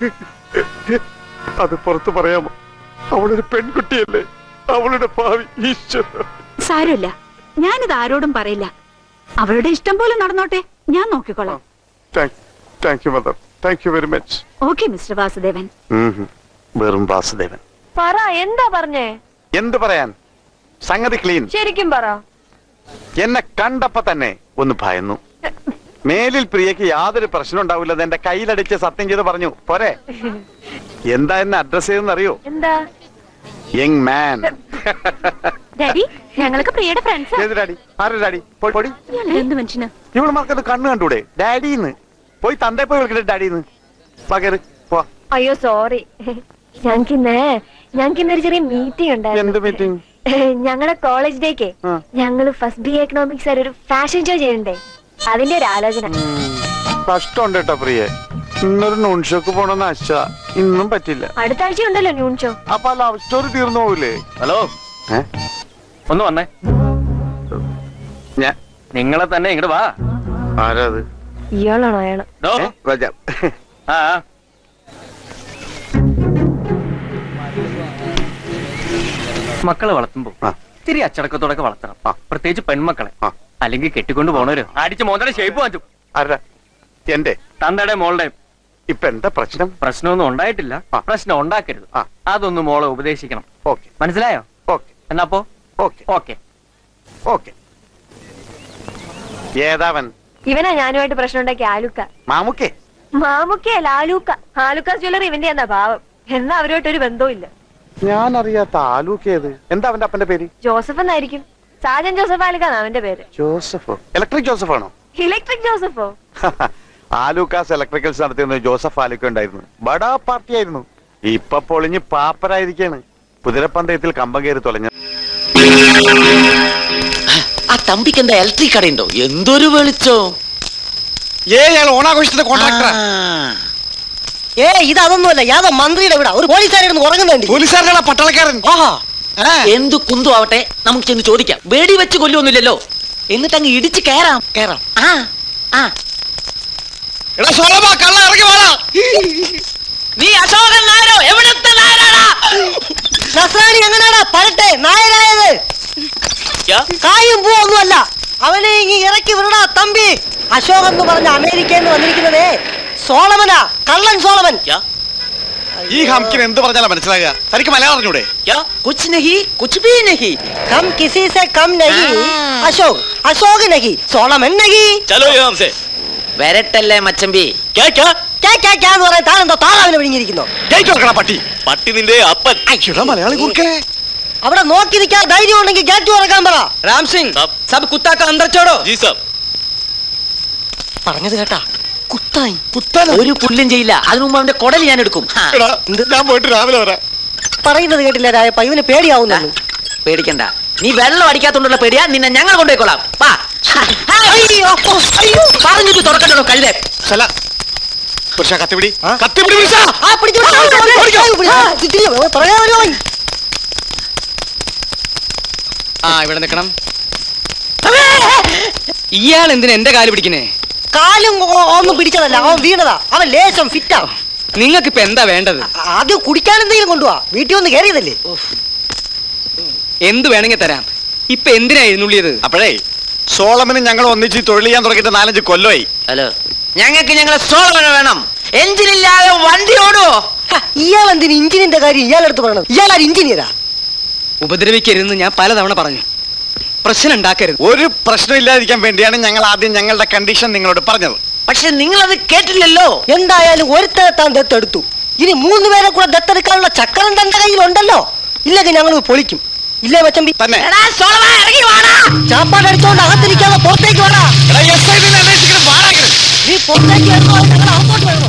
അത് പുറത്തു പറയാമോ അവളൊരു പെൺകുട്ടിയല്ലേ അവളുടെ ഭാവി ഈശ്വര സാരമില്ല ഞാനിത് ആരോടും പറയില്ല അവളുടെ ഇഷ്ടം പോലെ നടന്നോട്ടെ ഞാൻ നോക്കിക്കോളാം thank you mother thank you very much okay mister Vasudevan വെറും വാസുദേവൻ പറ എന്താ പറഞ്ഞേ എന്ത് പറയാൻ സംഗതി ക്ലീൻ ശരിക്കും പറ എന്നെ കണ്ടപ്പോ തന്നെ ഒന്ന് ഭയന്നു മേലിൽ പ്രിയക്ക് യാതൊരു പ്രശ്നം ഉണ്ടാവില്ലെന്ന് എന്റെ കയ്യിലടിച്ച് സത്യം ചെയ്ത് പറഞ്ഞു പോരെ എന്താ എന്നെ അഡ്രസ് ചെയ്തെന്ന് അറിയോ എന്താ യങ് മാൻ ഡാഡി ഞങ്ങൾക്ക് പ്രിയയുടെ ഫ്രണ്ട്സാ ഏത് ഡാഡി ആരുടെ ഡാഡി പോയി പൊടി എന്ത് മനുഷ്യന് ഇവളുമാർക്കത് കണ്ണ് കണ്ടൂടെ ഡാഡിന്ന് പോയി തന്തേ പോയി വിളിക്കട്ടെ ഡാഡിന്ന് പകര് പോ അയ്യോ സോറി ഞങ്ങൾക്ക് ഇന്ന് ഞങ്ങൾക്ക് ഇന്നൊരു ചെറിയ മീറ്റിംഗ് എന്ത് ഉണ്ടായിരുന്നു മീറ്റിംഗ് ഞങ്ങളുടെ കോളേജ് ഡേക്ക് ഞങ്ങള് ഫസ്റ്റ് ബി എക്കണോമിക്സ് ഒരു ഫാഷൻ ഷോ ചെയ്യണ്ടേ അതിന്റെ ഒരു ആലോചന കഷ്ടമുണ്ട് കേട്ടോ പ്രിയെ ഇന്നൊരു നൂൺ ഷോക്ക് പോണെന്ന് ആശ ഇന്നും പറ്റില്ല അടുത്ത ആഴ്ച ഉണ്ടല്ലോ ന്യൂൺ ഷോ അപ്പൊ ആ ലവ് സ്റ്റോറി തീർന്നു പോവില്ലേ ഹലോ ഏ? ഒന്ന് വന്നേ ഞാൻ നിങ്ങളെ തന്നെ ഇങ്ങോട്ട് വാ ആരാ അത് ഇയാളാണോ അയാള് ദോ. ഏ? വരാം. ആ ആ. മക്കളെ വളർത്തുമ്പോ ഇത്തിരി അച്ചടക്കത്തോടെ വളർത്തണം പ്രത്യേകിച്ച് പെൺമക്കളെ അല്ലെങ്കിൽ കെട്ടിക്കൊണ്ട് പോണവര് അടിച്ച് മോന്തയുടെ ഷേപ്പ് വാങ്ങിച്ചു ആരാ എന്റെ തന്തയുടെ മോളുടെ ഇപ്പൊ എന്താ പ്രശ്നം പ്രശ്നമൊന്നും ഉണ്ടായിട്ടില്ല പ്രശ്നം ഉണ്ടാക്കരുത് അതൊന്ന് മോളെ ഉപദേശിക്കണം ഓക്കെ മനസ്സിലായോ ഓക്കെ എന്നാപ്പോ ഓക്കെ ഓക്കെ ഓക്കെ ഏതാവൻ ഇവനാ ഞാനുമായിട്ട് പ്രശ്നം ഉണ്ടാക്കിയ ആലുക്ക മാമുക്കേ മാമുക്കയല്ല ആലൂക്ക ആലുക്ക ജ്വല്ലറി ഇവന്റെ എന്നാ ഭാവം എന്നാ അവരുമായിട്ട് ഒരു ബന്ധവും ഇല്ല ഞാൻ അറിയാത്ത ആലൂക്കേത് എന്താ അവന്റെ അപ്പന്റെ പേര് ജോസഫ് എന്നായിരിക്കും സാജൻ ജോസഫ് ആലുക്കാണ് അവന്റെ പേര് ജോസഫോ ഇലക്ട്രിക് ജോസഫ് ആണോ ഇലക്ട്രിക് ജോസഫോ ആലൂക്കാസ് ഇലക്ട്രിക്കൽസ് നടത്തിയിരുന്ന ജോസഫ് ആലുക്ക ഉണ്ടായിരുന്നു ബടാ പാർട്ടി ആയിരുന്നു ഇപ്പൊ പൊളിഞ്ഞ് പാപ്പരായിരിക്കാണ് കുതിരപ്പന്തയത്തിൽ കമ്പം കയറി തുലഞ്ഞ ആ തമ്പിക്ക് എന്താ ഇലക്ട്രിക് കടയുണ്ടോ എന്തൊരു വെളിച്ചോ ഏ ഞാൻ ഓണാഘോഷത്തിന്റെ കോൺട്രാക്ടറാ ഏ ഇത് അതൊന്നുമല്ല യാതോ മന്ത്രിയുടെ വീടാ ഒരു പോലീസുകാരായിരുന്നു ഉറങ്ങുന്നുണ്ട് പോലീസുകാരനാ പട്ടാളക്കാരൻ ഓഹോ എന്തു കുന്തു ആവട്ടെ നമുക്ക് ചെന്ന് ചോദിക്കാം വെടി വെച്ച് കൊല്ലൊന്നുമില്ലല്ലോ എന്നിട്ട് അങ്ങ് ഇടിച്ച് കയറാം കയറാം ആ ആ എടാ സോളമ കള്ള ഇറങ്ങി വാടാ നീ അശോകൻ നായരോ എവിടുത്തെ നായരാടാ നസ്രാണി എങ്ങനെയാടാ പരട്ടെ നായരായത് കായും പൂ ഒന്നുമല്ല അവനെ ഇങ്ങി ഇറക്കി വിടടാ തമ്പി അശോക് എന്ന് പറഞ്ഞ അമേരിക്കയിൽ നിന്ന് വന്നിരിക്കുന്നതേ സോളമനാ കള്ളൻ സോളമൻ ഈ ഹംക്കിന് എന്ത് പറഞ്ഞാലാ മനസ്സിലാകുക തനിക്ക് മലയാളം അറിഞ്ഞൂടെ കുച്ച് നഹി കുച്ച് ബി നഹി കം കിസി സെ കം നഹി അശോക് അശോക് നഹി സോളമൻ നഹി ചലോ യഹാം സെ വരട്ടല്ലേ മച്ചമ്പി ക്യാ ക്യാ ക്യാ ക്യാ എന്ന് പറയാൻ താനെന്തോ താറാവിനെ വിഴുങ്ങിയിരിക്കുന്നോ ഗേറ്റ് തുറക്കണ പട്ടി പട്ടി നിന്റെ അപ്പൻ മലയാളി കുറുക്കേ അവിടെ നോക്കി നിൽക്കാൻ ധൈര്യം ഉണ്ടെങ്കിൽ ഗേറ്റ് തുറക്കാൻ പറ രാം സിംഗ് സബ് കുത്താക്ക അന്തർ ചോടോ ജി സബ് പറഞ്ഞത് കേട്ടാ കുത്തായി ഒരു പുല്ലും ചെയ്യില്ല അതിനു മുമ്പ് അവന്റെ കുടൽ ഞാൻ എടുക്കും ഹാ. ഞാൻ പോയിട്ട് രാവിലെ വരാം പറയുന്നത് കേട്ടില്ല രായപ്പ ഇവന് പേടിയാവുന്നു പേടിക്കണ്ട നീ വെള്ളം അടിക്കാത്തോണ്ടുള്ള പേടിയാ നിന്നെ ഞങ്ങൾ കൊണ്ടുപോയിക്കോളാം വാ പറഞ്ഞിട്ട് തുറക്കണ്ടോ കഴുതേ പുരുഷ കത്തിപിടി കത്തിപിടി പുരുഷ ആ പിടിച്ചു പിടിച്ചു, പിടിച്ചു, പിടിച്ചു, പിടിച്ചു. ആ, തിരിഞ്ഞു, ഓ, പുറകെ വരുമോ? ആ ഇവിടെ നിൽക്കണം ഇയാൾ എന്തിനാ എന്റെ കാല് പിടിക്കുന്നേ കാലും ഒ- ഒന്നും പിടിച്ചതല്ല അവൻ വീണതാ അവൻ ലേശം ഫിറ്റാ നിങ്ങൾക്ക് ഇപ്പൊ എന്താ വേണ്ടത് അത് കുടിക്കാൻ എന്തെങ്കിലും കൊണ്ടുപോവാ വീട്ടിൽ വന്ന് കയറിയതല്ലേ എന്ത് വേണമെങ്കിൽ തരാം ഇപ്പൊ എന്തിനാ എഴുന്നള്ളിയത് അപ്പോഴേ സോളമനും ഞങ്ങൾ ഒന്നിച്ച് തൊഴിൽ ചെയ്യാൻ തുടങ്ങിയിട്ട് നാലഞ്ച് കൊല്ലമായി ഹലോ ഞങ്ങൾക്ക് ഞങ്ങളെ സോളമന വേണം എഞ്ചിനില്ലാതെ വണ്ടി ഓടുവോ ഇയാൾ എന്തിന് ഇഞ്ചിനിന്റെ കാര്യം ഇയാളെടുത്ത് പറയണത് ഇയാൾ ഇഞ്ചിനിയറാ ഉപദ്രവിക്കരുതെന്ന് ഞാൻ പലതവണ പറഞ്ഞു പ്രശ്നം ഉണ്ടാക്കരുത് ഒരു പ്രശ്നം ഇല്ലാതിരിക്കാൻ വേണ്ടിയാണ് ഞങ്ങൾ ആദ്യം ഞങ്ങളുടെ കണ്ടീഷൻ നിങ്ങളോട് പറഞ്ഞത് പക്ഷെ നിങ്ങൾ അത് കേട്ടില്ലല്ലോ എന്തായാലും ഒരുത്തനെ താൻ ദത്തെടുത്തു ഇനി മൂന്ന് പേരെ കൂടെ ദത്തെടുക്കാനുള്ള ചക്രം തന്റെ കയ്യിലുണ്ടല്ലോ ഇല്ലെങ്കിൽ ഞങ്ങൾ പൊളിക്കും ഇല്ലേ മച്ചമ്പി തന്നെ ചാപ്പാട് അടിച്ചോണ്ട് അകത്തിരിക്കാതെ പുറത്തേക്ക് വേണ നീ പുറത്തേക്ക് വരുന്നോ അത് ഞങ്ങൾ അകത്തോട്ട് വരണോ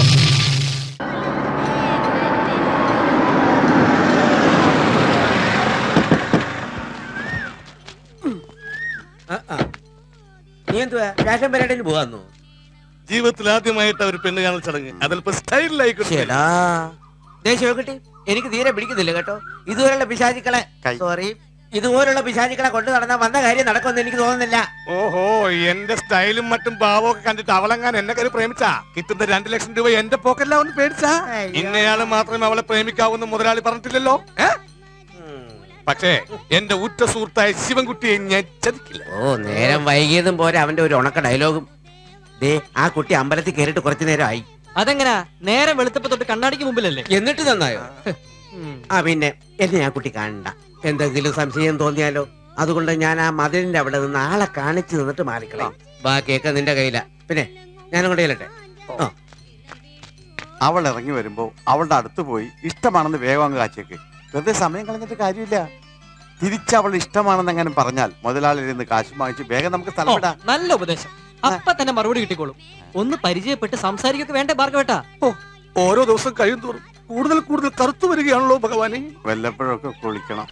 നീ എന്തുവാ ഫാഷൻ പരേഡിന് പോവാന്നോ ജീവിതത്തിൽ ആദ്യമായിട്ട് ഒരു പെണ്ണ് കാണൽ ചടങ്ങ് അതിലിപ്പോ സ്റ്റൈലിലായിക്കോട്ടെ ചേടാ ദേശിവക്കട്ടെ എനിക്ക് തീരെ പിടിക്കുന്നില്ല കേട്ടോ ഇതുപോലുള്ള പിശാചിക്കളെ സോറി ഇതുപോലുള്ള പിശാചിക്കളെ കൊണ്ടു നടന്നാൽ വന്ന കാര്യം നടക്കുമെന്ന് എനിക്ക് തോന്നുന്നില്ല ഓഹോ എന്റെ സ്റ്റൈലും മറ്റും ഭാവവും ഒക്കെ കണ്ടിട്ട് അവളെങ്ങാൻ എന്നെ കയറി പ്രേമിച്ചാ കിട്ടുന്ന രണ്ട് ലക്ഷം രൂപ എന്റെ പോക്കറ്റിലാ ഒന്ന് പേടിച്ചാ ഇന്നയാള് മാത്രമേ അവളെ പ്രേമിക്കാവൂന്ന് മുതലാളി പറഞ്ഞിട്ടില്ലല്ലോ ഏ? പക്ഷേ എന്റെ ഉറ്റ സുഹൃത്തായ ശിവൻകുട്ടിയെ ഞാൻ ചതിക്കില്ല ഓ നേരം വൈകിയതും പോരെ അവന്റെ ഒരു ഉണക്ക ഡയലോഗും ദേ ആ കുട്ടി അമ്പലത്തിൽ കയറിയിട്ട് കുറച്ചു നേരം ആയി അതെങ്ങനാ നേരെ വെളുത്തപ്പോ തൊട്ട് കണ്ണാടിക്ക് മുമ്പിലല്ലേ എന്നിട്ട് നന്നായോ ആ പിന്നെ എന്നെ ആ കുട്ടി കാണണ്ട എന്തെങ്കിലും സംശയം തോന്നിയാലോ അതുകൊണ്ട് ഞാൻ ആ മതിലിന്റെ അവിടെ നിന്ന് ആളെ കാണിച്ചു നിന്നിട്ട് മാറിക്കളയും ബാക്കിയൊക്കെ നിന്റെ കയ്യില പിന്നെ ഞാനും കൊണ്ട് ചെല്ലട്ടെ ആ അവൾ ഇറങ്ങി വരുമ്പോ അവളുടെ അടുത്ത് പോയി ഇഷ്ടമാണെന്ന് വേഗം അങ്ങ് കാച്ചേക്ക് വെറുതെ സമയം കളഞ്ഞിട്ട് കാര്യമില്ല തിരിച്ച് അവൾ ഇഷ്ടമാണെന്ന് എങ്ങനെ പറഞ്ഞാൽ മുതലാളിയിൽ നിന്ന് കാശ് വാങ്ങിച്ച് വേഗം നമുക്ക് സ്ഥലം ഓ, വിടാം നല്ല ഉപദേശം അപ്പൊ തന്നെ മറുപടി കിട്ടിക്കോളും ഒന്ന് പരിചയപ്പെട്ട് സംസാരിക്കൊക്കെ വേണ്ടേ ഭാർഗവേട്ടാ ഓരോ ദിവസം കഴിയും തോറും കൂടുതൽ കൂടുതൽ കറുത്തു വരികയാണല്ലോ ഭഗവാനെ വല്ലപ്പോഴൊക്കെ കുളിക്കണം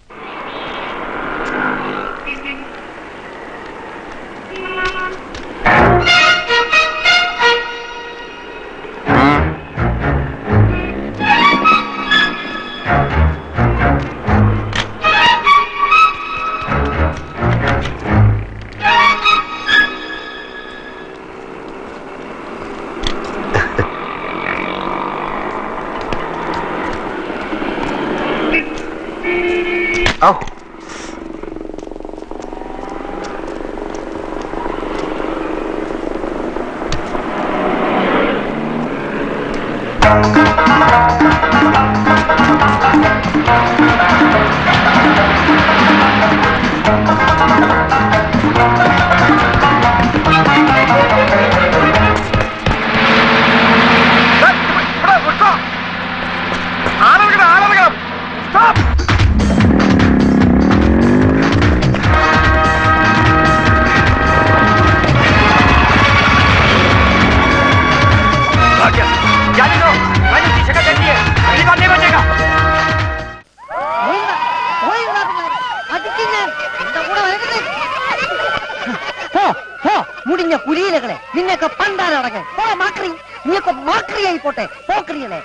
മുടിഞ്ഞ കുലീലകളെ നിന്നെയൊക്കെ പണ്ടാരടങ്ങ് പോ മാക്രി നീയൊക്കെ മാക്രിയായി പോട്ടെ പോക്രികളെ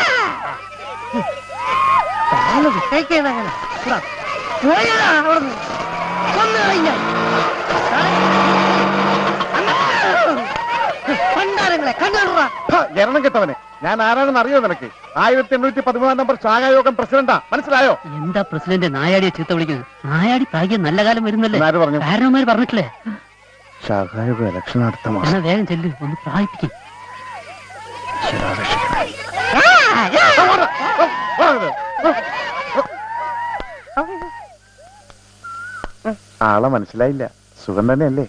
വിട്ടേക്കാണ് അങ്ങനെ പോയതാ അവിടുന്ന് കൊന്നു കഴിഞ്ഞാൽ പണ്ടാരങ്ങളെ കണ്ണുറാ എണ്ണം കെട്ടവനെ ഞാൻ ആരാണെന്ന് അറിയോ നിനക്ക് ആയിരത്തി എണ്ണൂറ്റി പതിമൂന്നാം നമ്പർ ശാഖായോഗം പ്രസിഡന്റാ മനസ്സിലായോ എന്താ പ്രസിഡന്റ് നായാടിയെ ചീത്ത വിളിക്കുന്നത് നായാടി പ്രാഗ്യം നല്ല കാലം വരുന്നല്ലേ ആര് പറഞ്ഞു കാരണവന്മാര് പറഞ്ഞിട്ടില്ലേ ശാഖായോഗ ഇലക്ഷൻ അടുത്ത മാസം എന്നാ വേഗം ചെല്ലു ഒന്ന് പ്രായിപ്പിക്കും ആളെ മനസ്സിലായില്ല സുഖം തന്നെയല്ലേ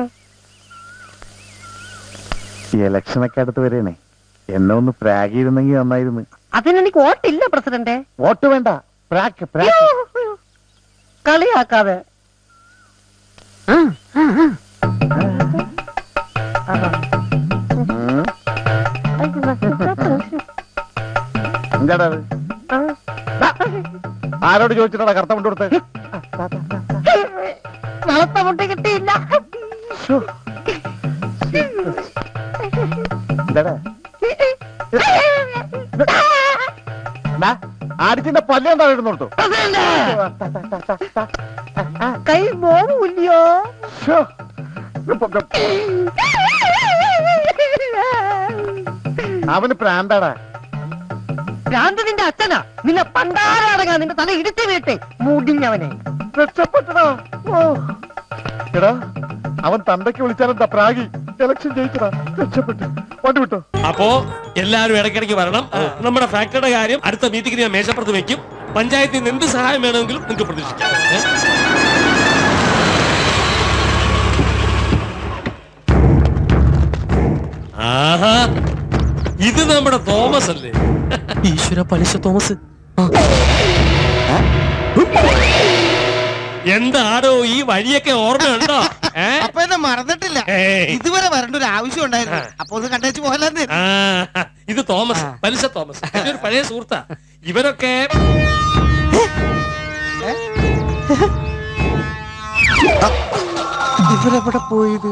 ഈ ഇലക്ഷനൊക്കെ അടുത്ത് വരേണേ എന്നെ ഒന്ന് പ്രാഗ് ചെയ്തിരുന്നെങ്കിൽ നന്നായിരുന്നു അതിനെനിക്ക് വോട്ടില്ല പ്രസിഡന്റ് വോട്ട് വേണ്ട പ്രാക്ക് പ്രാക്ക് കളിയാക്കാതെ ഉം. എന്താടാ അത്? ദാ, ആരോട് ചോദിച്ചിട്ടാ കറുത്ത മുണ്ട് കൊടുത്ത് വെളുത്ത മുട്ട കിട്ടിയില്ല എന്താടാ ആടിച്ചിന്റെ പല്ല് എന്താ ഇടുന്നോർത്തു കൈ അവന് പ്രാന്താടാ ഭ്രാന്ത് നിന്റെ അച്ഛനാ നിന്നെ പണ്ടാരടങ്ങാ നിന്റെ തല ഇടിച്ചു വീട്ടെ മുടിഞ്ഞവനെ രക്ഷപ്പെട്ടടാ ഓ എടാ അവൻ തന്തയ്ക്ക് വിളിച്ചാലെന്താ പ്രാഗി ഇലക്ഷൻ ജയിച്ചടാ രക്ഷപ്പെട്ടു വണ്ടി വിട്ടോ അപ്പോ എല്ലാവരും ഇടയ്ക്കിടയ്ക്ക് വരണം നമ്മുടെ ഫാക്ടറിയുടെ കാര്യം അടുത്ത മീറ്റിംഗിന് ഞാൻ മേശപ്പുറത്ത് വെക്കും പഞ്ചായത്തിൽ നിന്ന് എന്ത് സഹായം വേണമെങ്കിലും നിങ്ങൾക്ക് പ്രതീക്ഷിക്കാം ഏ? ആഹാ ഇത് നമ്മുടെ തോമസ് അല്ലേ ഈശ്വര പലിശ തോമസ് എന്താടോ ഈ വഴിയൊക്കെ ഓർമ്മയുണ്ടോ ഏ? അപ്പൊ എന്നെ മറന്നിട്ടില്ല ഏയ്. ഇതുവരെ വരേണ്ട ഒരു ആവശ്യം ഉണ്ടായിരുന്നു അപ്പൊ ഒന്ന് കണ്ടേച്ച് പോകലെന്ന് ആ, ഇത് തോമസ് പലിശ തോമസ് എന്റെ ഒരു പഴയ സുഹൃത്താ ഇവരൊക്കെ ഇവരെവിടെ പോയത്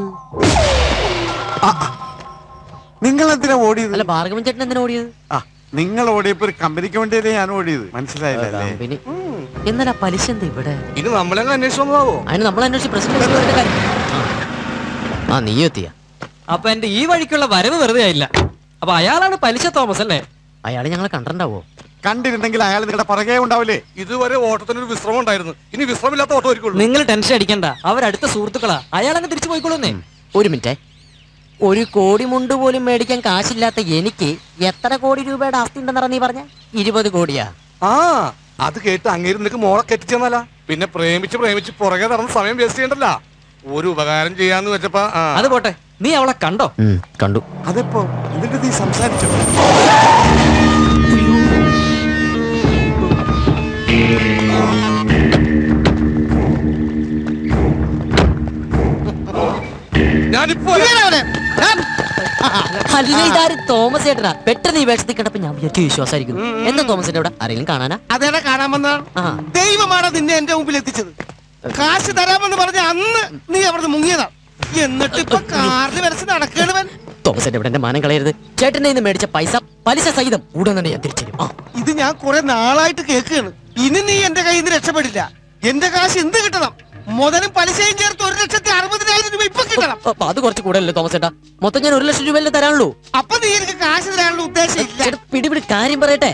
നിങ്ങൾ എന്തിനാ ഓടിയത് അല്ല ഭാർഗവൻ ചേട്ടൻ എന്തിനാ ഓടിയത് ആ നിങ്ങൾ ഓടിയപ്പോ ഒരു കമ്പനിക്ക് വേണ്ടിയല്ലേ ഞാൻ ഓടിയത് മനസ്സിലായില്ലേ കമ്പനി എന്നാൽ ആ പലിശ എന്താ ഇവിടെ ഇത് നമ്മളെങ്ങനെ അന്വേഷിച്ചു വന്നതാവോ അതിന് നമ്മൾ അന്വേഷിച്ച് പ്രസിഡന്റ് കാര്യം ആ നീ എത്തിയ അപ്പൊ എന്റെ ഈ വഴിക്കുള്ള വരവ് വെറുതെ ആയില്ല അപ്പൊ അയാളാണ് പലിശ തോമസ് അല്ലേ അയാളെ ഞങ്ങളെ കണ്ടിട്ടുണ്ടാവോ കണ്ടിരുന്നെങ്കിൽ അയാൾ നിങ്ങളുടെ പുറകെ ഉണ്ടാവില്ലേ ഇതുവരെ ഓട്ടത്തിന് ഒരു വിശ്രമം ഉണ്ടായിരുന്നു ഇനി വിശ്രമില്ലാത്ത ഓട്ടം ഒരുക്കുള്ളൂ നിങ്ങൾ ടെൻഷൻ അടിക്കണ്ട അവരടുത്ത സുഹൃത്തുക്കളാ അയാളങ്ങ് തിരിച്ചു പോയിക്കോളൂന്നേ ഒരു മിനിറ്റ് ഒരു കോടി മുണ്ട് പോലും മേടിക്കാൻ കാശില്ലാത്ത എനിക്ക് എത്ര കോടി രൂപയുടെ ആസ്തി ഉണ്ടെന്നാ നീ പറഞ്ഞ ഇരുപത് കോടിയാ ആ അത് കേട്ട് അങ്ങേര് നിനക്ക് മോളെ കെട്ടിച്ചെന്നല്ല പിന്നെ പ്രേമിച്ച് പ്രേമിച്ച് പുറകെ നടന്ന് സമയം വേസ്റ്റ് ചെയ്യണ്ടല്ല ഒരു ഉപകാരം ചെയ്യാന്ന് വെച്ചപ്പോ ആ. അത് പോട്ടെ നീ അവളെ കണ്ടോ കണ്ടു അതെപ്പോ എന്നിട്ട് നീ സംസാരിച്ചോ ഞാനിപ്പോ അല്ല ഇതാര് തോമസ് ചേട്ടനാ പെട്ടെന്ന് ഈ വേഷത്തിൽ കണ്ടപ്പോ ഞാൻ വിചാരിച്ചു വിശ്വാസമായിരിക്കുന്നു എന്താ തോമസ് ചേട്ടൻ ഇവിടെ ആരെങ്കിലും കാണാനാ അതേടെ കാണാൻ വന്നതാണ് ദൈവമാണ് നിന്നെ എന്റെ മുമ്പിൽ എത്തിച്ചത് കാശ് തരാമെന്ന് പറഞ്ഞ അന്ന് നീ അവിടുന്ന് മുങ്ങിയതാ എന്നിട്ട് ഇപ്പൊ കാറിൽ വരച്ച് നടക്കണവൻ തോമസ് ചേട്ടൻ ഇവിടെ എന്റെ മാനം കളയരുത് ചേട്ടന്റെ നിന്ന് മേടിച്ച പൈസ പലിശ സഹിതം ഉടൻ തന്നെ ഞാൻ തിരിച്ചു തരും ആ ഇത് ഞാൻ കുറെ നാളായിട്ട് കേൾക്കുകയാണ് ഇനി നീ എന്റെ കയ്യിൽ നിന്ന് രക്ഷപ്പെടില്ല എന്റെ കാശ് എന്ത് കിട്ടണം മുതലും പലിശയും ചേർത്ത് ഒരു ലക്ഷത്തി അറുപതിനായിരം രൂപ ഇപ്പൊ കിട്ടണം അപ്പൊ അത് കുറച്ച് കൂടുതലല്ലേ തോമസ് ചേട്ടാ മൊത്തം ഞാൻ ഒരു ലക്ഷം രൂപയല്ലേ തരാനുള്ളൂ അപ്പൊ നീ എനിക്ക് കാശ് തരാനുള്ള ഉദ്ദേശം ഇല്ല ചേട്ടാ പിടിപിടി കാര്യം പറയട്ടെ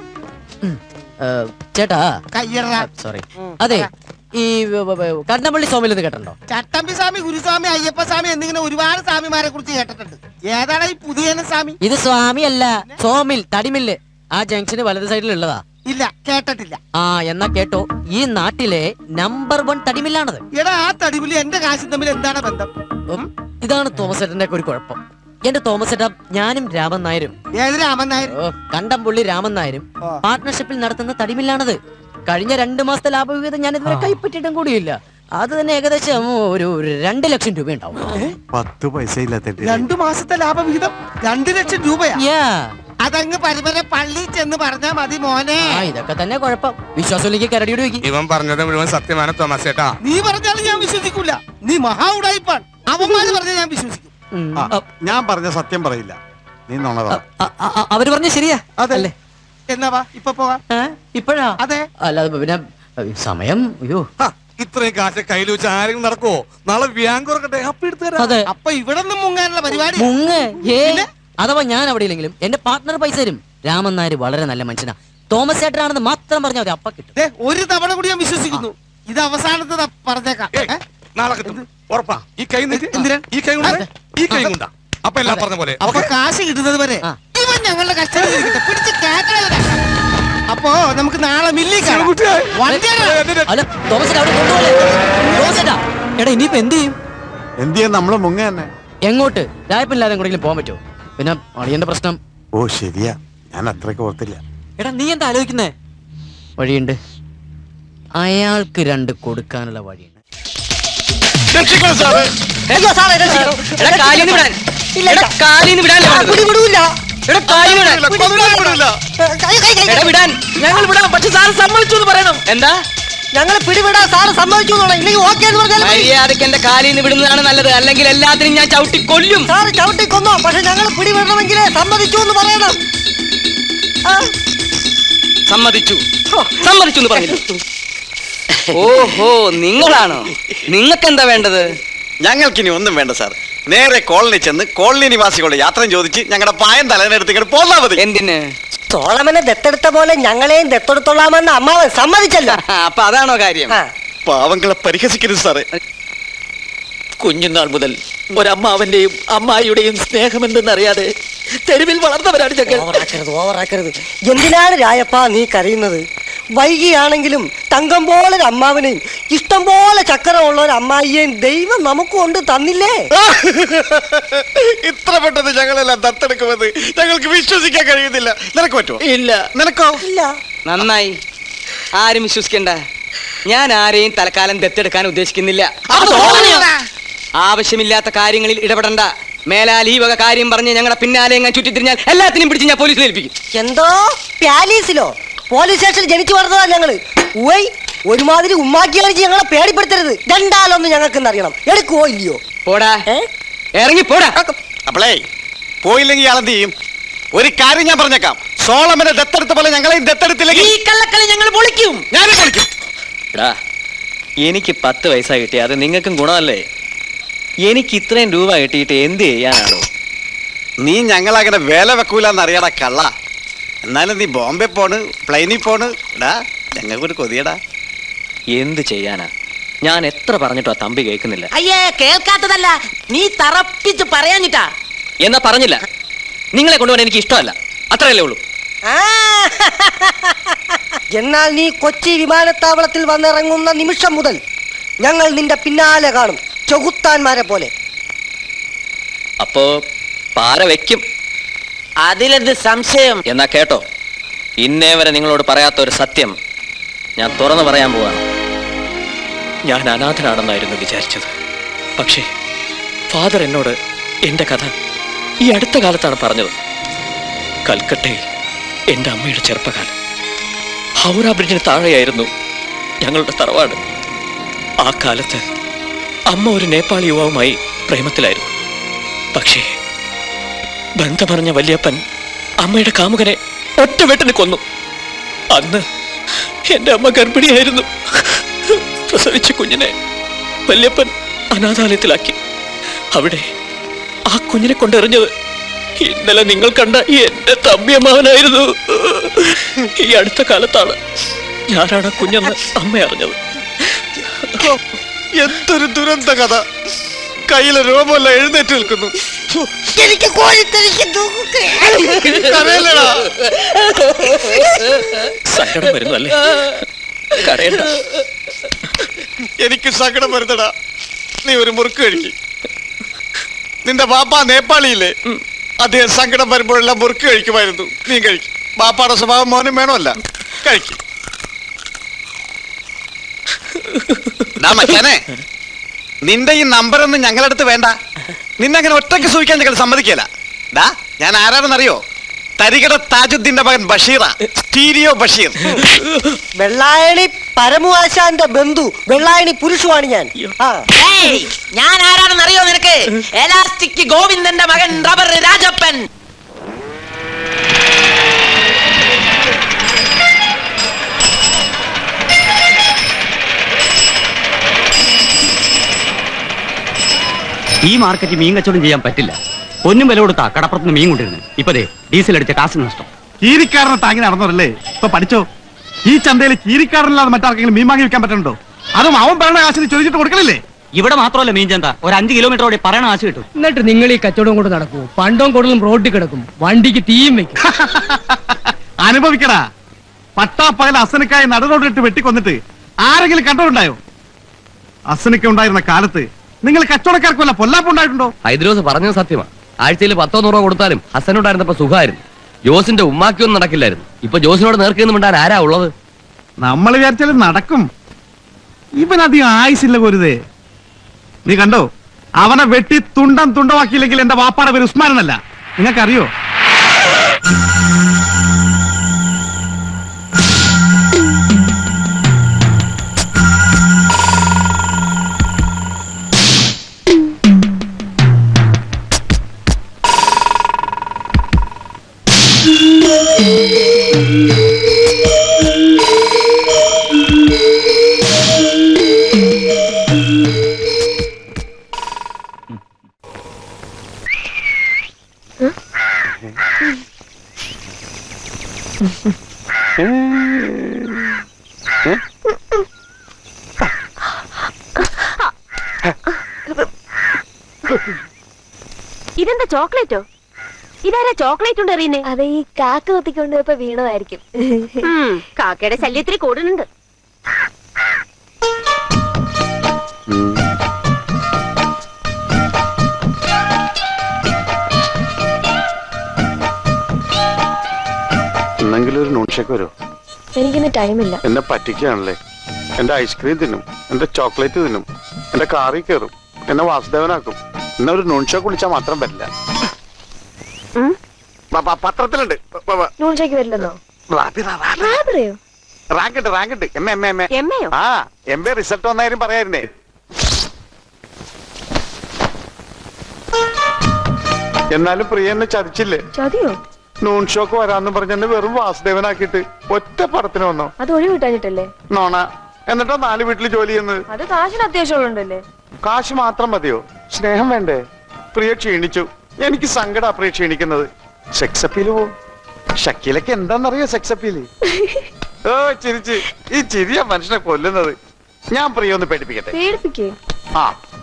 ഉം. ഏ, ചേട്ടാ കയ്യടാ സോറി അതെ ഈ വ- വ- വ- കണ്ണമ്പള്ളി സ്വാമിയിൽ നിന്ന് കേട്ടോ ചട്ടമ്പി സ്വാമി ഗുരുസ്വാമി അയ്യപ്പ സ്വാമി എന്നിങ്ങനെ ഒരുപാട് സ്വാമിമാരെ കുറിച്ച് കേട്ടിട്ടുണ്ട് ഏതാണ് ഈ പുതിയ സ്വാമി ഇത് സ്വാമി അല്ല സോമിൽ തടിമില്ല് ആ ജംഗ്ഷന് വലത് സൈഡിൽ ഉള്ളതാ ഇല്ല കേട്ടിട്ടില്ല ആ എന്നാ കേട്ടോ ഈ നാട്ടിലെ നമ്പർ വൺ തടിമില്ലാണത് എടാ ആ തടിവില് എന്റെ കാശും തമ്മിൽ എന്താണ് ബന്ധം ഉം, ഇതാണ് തോമസ് ചേട്ടന്റെ ഒരു കുഴപ്പം എന്റെ തോമസ് ചേട്ടാ ഞാനും രാമൻ നായരും ഏത് രാമൻ നായർ ഓ, കണ്ടംപുള്ളി രാമൻ നായരും പാർട്ട്ണർഷിപ്പിൽ നടത്തുന്ന തടിമില്ലാണത് കഴിഞ്ഞ രണ്ട് മാസത്തെ ലാഭവിഹിതം ഞാൻ ഇതുവരെ കൈപ്പറ്റിയിട്ടും കൂടിയില്ല അത് തന്നെ ഏകദേശം ഒരു ഒരു രണ്ട് ലക്ഷം രൂപ ഉണ്ടാവും പത്ത് പൈസ ഇല്ലാത്ത രണ്ടു മാസത്തെ ലാഭവിഹിതം രണ്ടു ലക്ഷം രൂപയാ Yeah. അതങ്ങ് പരിമല പള്ളി ചെന്ന് പറഞ്ഞാ മതി മോനെ ആ ഇതൊക്കെ തന്നെ കുഴപ്പം വിശ്വാസത്തിലേക്ക് കരടിയോട് വെക്കും ഇവൻ പറഞ്ഞത് മുഴുവൻ സത്യമാണ് തോമസ് ചേട്ടാ നീ പറഞ്ഞാലും ഞാൻ വിശ്വസിക്കൂല നീ മഹാ ഉടായിപ്പാൻ അവന്മാര് പറഞ്ഞാൽ ഞാൻ വിശ്വസിക്കും ആ, ഞാൻ പറഞ്ഞ സത്യം പറയില്ല നീ നുണതാ അവര് പറഞ്ഞ ശരിയാ അതല്ലേ എന്നാ വാ ഇപ്പൊ പോവാം ഇപ്പഴാ അതെ അല്ല അത് പിന്നെ ഏ, സമയം അയ്യോ ഇത്രയും കാശ് കയ്യിൽ വെച്ച് ആരെങ്കിലും നടക്കുവോ നാളെ വ്യാങ്ക് തുറക്കട്ടെ അപ്പൊ എടുത്തു തരാം അതെ അപ്പൊ ഇവിടെ നിന്ന് മുങ്ങാനുള്ള പരിപാടി മുങ്ങ് ഏ അഥവാ ഞാൻ അവിടെ ഇല്ലെങ്കിലും എന്റെ പാർട്ട്ണർ പൈസ തരും രാമൻ നായർ വളരെ നല്ല മനുഷ്യനാ തോമസ് ചേട്ടനാണെന്ന് മാത്രം പറഞ്ഞാൽ മതി അപ്പ കിട്ടും ദേ, ഒരു തവണ കൂടി ഞാൻ വിശ്വസിക്കുന്നു ഇത് അവസാനത്തെ ത- പറഞ്ഞേക്കാം ഏ? നാളെ കിട്ടും ഉറപ്പാ ഈ കൈ നീട്ടി ഈ കൈ കൊണ്ട് ഈ കൈ കൊണ്ടാ അപ്പൊ എല്ലാം പറഞ്ഞ പോലെ അപ്പൊ കാശ് കിട്ടുന്നത് വരെ ഇവൻ ഞങ്ങളുടെ കസ്റ്റഡിയിൽ ഇരിക്കട്ടെ. പിടിച്ച് കേറ്റണം ഇവനെ. അപ്പൊ നമുക്ക് നാളെ മില്ലി കാണാം. വണ്ടിയാണ്. അല്ല തോമസ് ചേട്ടാ അവിടെ കൊണ്ടുപോലെ തോമസ് ചേട്ടാ എടാ ഇനിയിപ്പോ എന്ത് ചെയ്യും എന്ത് ചെയ്യാൻ നമ്മള് മുങ്ങ തന്നെ എങ്ങോട്ട് രായപ്പില്ലാതെ എങ്ങോട്ടെങ്കിലും പോകാൻ പറ്റുമോ പിന്നെ അളിയന്റെ പ്രശ്നം ഓ ശരിയാ ഞാൻ അത്രയ്ക്ക് ഓർത്തില്ല എടാ നീ എന്താ ആലോചിക്കുന്നേ വഴിയുണ്ട് അയാൾക്ക് രണ്ട് കൊടുക്കാനുള്ള വഴിയുണ്ട് അയ്യോ സാറേ രക്ഷിക്കണം. എടാ, കാലിന്ന് വിടാൻ. എടാ, കാലിന്ന് വിടാനല്ലേ ആ, പറഞ്ഞത്? പിടി വിടൂല. എടാ, കാലിന്ന് വിടാൻ. കൈ, കൈ, കൈ, എടാ, കൈ. വിടാൻ ഞങ്ങൾ വിടാം പക്ഷെ സാർ സമ്മതിച്ചു എന്ന് പറയണം എന്താ ഞങ്ങളെ പിടിവിടാ സാറ് സമ്മതിച്ചു എന്നോണം ഇല്ലെങ്കിൽ ഓക്കെ എന്ന് പറഞ്ഞാൽ മതി. മര്യാദക്ക് എന്റെ കാലിൽ നിന്ന് വിടുന്നതാണ് നല്ലത് അല്ലെങ്കിൽ എല്ലാത്തിനും ഞാൻ ചവിട്ടി കൊല്ലും സാറ് ചവിട്ടി കൊന്നോ പക്ഷെ ഞങ്ങൾ പിടിവിടണമെങ്കിൽ സമ്മതിച്ചു എന്ന് പറയണം ആ, സമ്മതിച്ചു സമ്മതിച്ചു എന്ന് പറഞ്ഞില്ല ഓഹോ നിങ്ങളാണോ നിങ്ങൾക്ക് എന്താ വേണ്ടത് ഞങ്ങൾക്കിനി ഒന്നും വേണ്ട സാർ നേരെ കോളനി ചെന്ന് കോളനി നിവാസികളുടെ യാത്രയും ചോദിച്ച് ഞങ്ങളുടെ പായം തലേനെടുത്ത് ഇങ്ങോട്ട് പോന്നാ മതി എന്തിന് സോളമനെ ദത്തെടുത്ത പോലെ ഞങ്ങളെയും ദത്തെടുത്തോളാമെന്ന് അമ്മാവൻ സമ്മതിച്ചല്ലോ അപ്പൊ അതാണോ കാര്യം പാവങ്ങളെ പരിഹസിക്കരുത് സാറേ കുഞ്ഞുനാൾ മുതൽ ഒരമ്മാവന്റെയും അമ്മായിയുടെയും സ്നേഹമെന്തെന്നറിയാതെ തെരുവിൽ വളർന്നവരാണ് ഞങ്ങൾ ഓവറാക്കരുത് ഓവറാക്കരുത് എന്തിനാണ് രായപ്പ നീ കരയുന്നത് വൈകിയാണെങ്കിലും തങ്കം പോലെ ഒരു അമ്മാവനെയും ഇഷ്ടം പോലെ ചക്കരമുള്ള ഒരു അമ്മായിയെയും ദൈവം നമുക്ക് കൊണ്ട് തന്നില്ലേ ഇത്ര പെട്ടെന്ന് ഞങ്ങളെല്ലാം ദത്തെടുക്കുമെന്ന് ഞങ്ങൾക്ക് വിശ്വസിക്കാൻ കഴിയുന്നില്ല നിനക്ക് പറ്റുമോ ഇല്ല നിനക്കോ ഇല്ല നന്നായി ആരും വിശ്വസിക്കണ്ട ഞാൻ ആരെയും തൽക്കാലം ദത്തെടുക്കാൻ ഉദ്ദേശിക്കുന്നില്ല ആവശ്യമില്ലാത്ത കാര്യങ്ങളിൽ ഇടപെടണ്ട മേലാൽ ഈ വക കാര്യം പറഞ്ഞ് ഞങ്ങളുടെ പിന്നാലെ എങ്ങനെ ചുറ്റിത്തിരിഞ്ഞാൽ എല്ലാത്തിനും പിടിച്ച് ഞാൻ പോലീസിൽ ഏൽപ്പിക്കും എന്തോ പാലീസിലോ പോലീസ് സ്റ്റേഷനിൽ ജനിച്ചു വളർന്നതാ ഞങ്ങള് ഉവ്വൈ ഒരുമാതിരി ഉമ്മാക്കി കളിച്ച് ഞങ്ങളെ പേടിപ്പെടുത്തരുത് രണ്ടാലൊന്നും ഞങ്ങൾക്ക് അറിയണം എടുക്കുവോ ഇല്ലയോ പോടാ ഇറങ്ങി പോടാ അപ്പളേ പോയില്ലെങ്കിൽ ഇയാളെന്ത് ചെയ്യും ഒരു കാര്യം ഞാൻ പറഞ്ഞേക്കാം സോളമനെ ദത്തെടുത്ത പോലെ ഞങ്ങളെയും ദത്തെടുത്തില്ലെങ്കിൽ ഈ കള്ളക്കളി ഞങ്ങൾ പൊളിക്കും ഞാൻ പൊളിക്കും എടാ എനിക്ക് പത്ത് പൈസ കിട്ടി അത് നിങ്ങൾക്കും ഗുണമല്ലേ എനിക്ക് ഇത്രയും രൂപ കിട്ടിയിട്ട് എന്ത് ചെയ്യാനാണോ നീ ഞങ്ങളങ്ങനെ വേല വെക്കൂലെന്ന് അറിയാടാ കള്ള എന്നാലും നീ ബോംബെ പോണ് പ്ലെയിനിൽ പോണ് എടാ ഞങ്ങൾക്കൊരു കൊതിയടാ എന്ത് ചെയ്യാനാ ഞാൻ എത്ര പറഞ്ഞിട്ടോ ആ തമ്പി കേൾക്കുന്നില്ല അയ്യേ കേൾക്കാത്തതല്ല നീ തറപ്പിച്ച് പറയാഞ്ഞിട്ടാ എന്നാ പറഞ്ഞില്ല നിങ്ങളെ കൊണ്ടുപോകാൻ എനിക്ക് ഇഷ്ടമല്ല അത്രയല്ലേ ഉള്ളൂ ആ, എന്നാൽ നീ കൊച്ചി വിമാനത്താവളത്തിൽ വന്നിറങ്ങുന്ന നിമിഷം മുതൽ ഞങ്ങൾ നിന്റെ പിന്നാലെ കാണും ചെകുത്താന്മാരെ പോലെ അപ്പോ പാര വെക്കും അതിലെന്ത് സംശയം എന്നാ കേട്ടോ ഇന്നേ വരെ നിങ്ങളോട് പറയാത്ത ഒരു സത്യം ഞാൻ തുറന്നു പറയാൻ പോവാണ് ഞാൻ അനാഥനാണെന്നായിരുന്നു വിചാരിച്ചത് പക്ഷേ ഫാദർ എന്നോട് എൻ്റെ കഥ ഈ അടുത്ത കാലത്താണ് പറഞ്ഞത് കൽക്കട്ടയിൽ എൻ്റെ അമ്മയുടെ ചെറുപ്പകാലം ഹൗറ ബ്രിഡ്ജിന് താഴെയായിരുന്നു ഞങ്ങളുടെ തറവാട് ആ കാലത്ത് അമ്മ ഒരു നേപ്പാളി യുവാവുമായി പ്രേമത്തിലായിരുന്നു പക്ഷേ ബന്ധമറിഞ്ഞ വല്യപ്പൻ അമ്മയുടെ കാമുകനെ ഒറ്റവെട്ടിന് കൊന്നു അന്ന് എന്റെ അമ്മ ഗർഭിണിയായിരുന്നു പ്രസവിച്ച കുഞ്ഞിനെ വല്യപ്പൻ അനാഥാലയത്തിലാക്കി അവിടെ ആ കുഞ്ഞിനെ കൊണ്ടെറിഞ്ഞത് ഇന്നലെ നിങ്ങൾ കണ്ട ഈ എന്റെ തമ്പിയമ്മാവനായിരുന്നു ഈ അടുത്ത കാലത്താണ് ഞാനാണ് ആ കുഞ്ഞെന്ന് അമ്മ അറിഞ്ഞത് എന്തൊരു ദുരന്ത കഥ കയ്യിലെ രോമമല്ല എഴുന്നേറ്റ് നിൽക്കുന്നു എനിക്ക് കോരിത്തരിക്കുന്നു കരയല്ലേടാ? സങ്കടം വരുന്നു അല്ലേ കരയണ്ട എനിക്ക് സങ്കടം വരുന്നടാ നീ ഒരു മുറുക്ക് കഴിക്ക് നിന്റെ ബാപ്പ നേപ്പാളിയില്ലേ അദ്ദേഹം സങ്കടം വരുമ്പോഴെല്ലാം മുറുക്ക് കഴിക്കുമായിരുന്നു നീ കഴിക്കും ബാപ്പാടെ സ്വഭാവം മോനും വേണമല്ല കഴിക്കും മച്ചാനെ നിന്റെ ഈ നമ്പർ ഒന്നും ഞങ്ങളടുത്ത് വേണ്ട നിന്നെ അങ്ങനെ ഒറ്റയ്ക്ക് സൂഹിക്കാൻ ഞങ്ങൾ സമ്മതിക്കല ഡാ ഞാൻ ആരാണെന്നറിയോ തരികട താജുദ്ദീന്റെ മകൻ ബഷീറ സ്റ്റീരിയോ ബഷീർ വെള്ളായണി പരമുവാശാന്റെ ബന്ധു വെള്ളായണി പുരുഷുവാണ് ഞാൻ ആ ഏയ്, ഞാൻ ആരാണെന്ന് അറിയോ നിനക്ക് എലാസ്റ്റിക് ഗോവിന്ദന്റെ മകൻ റബ്ബർ രാജപ്പൻ ഈ മാർക്കറ്റ് മീൻ കച്ചവടം ചെയ്യാൻ പറ്റില്ല പൊന്നും വില കൊടുത്താ കടപ്പുറത്ത് മീൻ കൊണ്ടിരുന്നു ഇപ്പൊ ദേ ഡീസൽ അടിച്ച കാശ് നഷ്ടം ചീരിക്കാരനെ താങ്ങി നടന്നതല്ലേ ഇപ്പൊ പഠിച്ചോ ഈ ചന്തയിൽ ചീരിക്കാരനല്ലാതെ മറ്റാർക്കെങ്കിലും മീൻ വാങ്ങി വെക്കാൻ പറ്റുന്നുണ്ടോ അതും അവൻ പറയണ കാശിന് ചോദിച്ചിട്ട് കൊടുക്കണില്ലേ ഇവിടെ മാത്രമല്ല മീൻ ചന്ത ഒരു അഞ്ച് കിലോമീറ്റർ ഓടി പറയണ കാശ് കിട്ടും എന്നിട്ട് നിങ്ങൾ ഈ കച്ചവടം കൊണ്ട് നടക്കൂ പണ്ടവും കൂടുതലും റോഡിൽ കിടക്കും വണ്ടിക്ക് തീയും വെക്കും അനുഭവിക്കടാ പട്ടാപ്പകൽ അസനക്കായി നടുറോഡിട്ട് വെട്ടിക്കൊന്നിട്ട് ആരെങ്കിലും കണ്ടോണ്ടായോ അസനക്ക ഉണ്ടായിരുന്ന കാലത്ത് നിങ്ങൾ കച്ചവടക്കാർക്ക് വല്ല പൊല്ലാപ്പുണ്ടായിട്ടുണ്ടോ ഹൈദ്രോസ് പറഞ്ഞത് സത്യമാണ് ആഴ്ചയിൽ പത്തോ നൂറോ കൊടുത്താലും ഹസനുണ്ടായിരുന്നപ്പോ സുഖമായിരുന്നു ജോസിന്റെ ഉമ്മാക്കിയൊന്നും നടക്കില്ലായിരുന്നു ഇപ്പൊ ജോസിനോട് നേർക്കുന്നു മിണ്ടാൻ ആരാ ഉള്ളത് നമ്മൾ വിചാരിച്ചാലും നടക്കും ഇവൻ അധികം ആയുസില്ല പോരുതേ നീ കണ്ടോ അവനെ വെട്ടി തുണ്ടം തുണ്ടമാക്കിയില്ലെങ്കിൽ എന്റെ വാപ്പാടെ പേര് ഉസ്മാൻ എന്നല്ല നിങ്ങൾക്കറിയോ ഇതെന്താ ചോക്ലേറ്റോ ഇതാരാ ചോക്ലേറ്റ് ഉണ്ട് എറിയുന്നേ അത് ഈ കാക്ക കുത്തിക്കൊണ്ട് ഇപ്പൊ വീണതായിരിക്കും കാക്കയുടെ ശല്യത്തിന് കൂടുന്നുണ്ട് എന്നെങ്കിലും ഒരു നൂൺഷേക്ക് വരുമോ എനിക്കിന്ന് ടൈമില്ല എന്നെ പറ്റിക്കുകയാണല്ലേ എന്റെ ഐസ്ക്രീം തിന്നും എന്റെ ചോക്ലേറ്റ് തിന്നും എന്റെ കാറിൽ കയറും എന്നെ വാസുദേവനാക്കും എന്നെ ഒരു നൂൺഷേക്ക് വിളിച്ചാൽ മാത്രം പറ്റില്ല പ- പ- പത്രത്തിലുണ്ട് പ- പ- നൂൺഷേക്ക് വരില്ലെന്നോ റാബി, റാ- റാ- റാബറിയോ റാങ്ക് ഉണ്ട് റാങ്ക് ഉണ്ട് M A M A M A M എയോ ആ എം എ റിസൾട്ട് വന്നാലും പറയായിരുന്നേ എന്നാലും പ്രിയ എന്നെ ചതിച്ചില്ലേ ചതിയോ നൂൺ ഷോക്ക് വരാന്ന് പറഞ്ഞ് എന്നെ വെറും വാസുദേവനാക്കിയിട്ട് ഒറ്റ പടത്തിന് വന്നോ അത് ഒഴിവ് കിട്ടാഞ്ഞിട്ടല്ലേ നോണ എന്നിട്ടോ നാല് വീട്ടിൽ ജോലി ചെയ്യുന്നത് അത് കാശിന് അത്യാവശ്യമുള്ളണ്ടല്ലേ കാശ് മാത്രം മതിയോ സ്നേഹം വേണ്ടേ പ്രിയ ക്ഷീണിച്ചു എനിക്ക് സങ്കട പ്രിയ ക്ഷീണിക്കുന്നത് സെക്സ് അപ്പീല് പോവും ഷക്കീലൊക്കെ എന്താന്നറിയോ സെക്സ് അപ്പീല് ഓ ചിരിച്ച് ഈ ചിരിയ മനുഷ്യനെ കൊല്ലുന്നത് ഞാൻ പ്രിയ ഒന്ന് പേടിപ്പിക്കട്ടെ പേടിപ്പിക്കേ ആ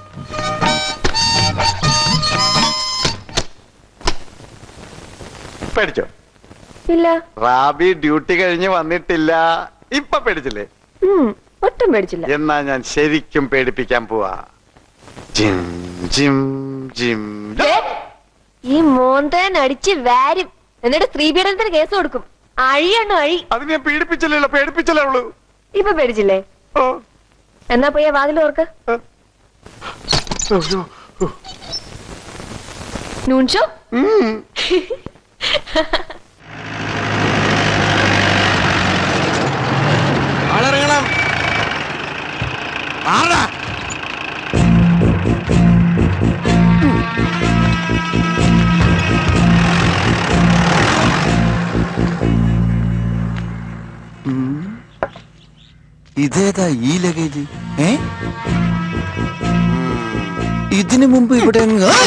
പേടിച്ചോ ഇല്ല റാബി ഡ്യൂട്ടി കഴിഞ്ഞ് വന്നിട്ടില്ല ഇപ്പൊ പേടിച്ചില്ലേ ഉം, ഒട്ടും പേടിച്ചില്ല എന്നാ ഞാൻ ശരിക്കും പേടിപ്പിക്കാൻ പോവാ ജിം ജിം ജിം ഈ മോന്തൻ അടിച്ച് വാരും എന്നിട്ട് സ്ത്രീ പീഡനത്തിന് കേസ് കൊടുക്കും അഴിയണ്ണു അഴി അത് ഞാൻ പീഡിപ്പിച്ചില്ലല്ലോ പേടിപ്പിച്ചല്ലേ ഉള്ളൂ ഇപ്പൊ പേടിച്ചില്ലേ എന്നാ പോയ വാതിൽ ഓർക്ക് നൂൺഷോ ആളിറങ്ങണം ആടാ ഇതേതാ ഈ ലഗേജ് ഏ ഇതിനു മുമ്പ് ഇവിടെ എങ്ങ്- ആ!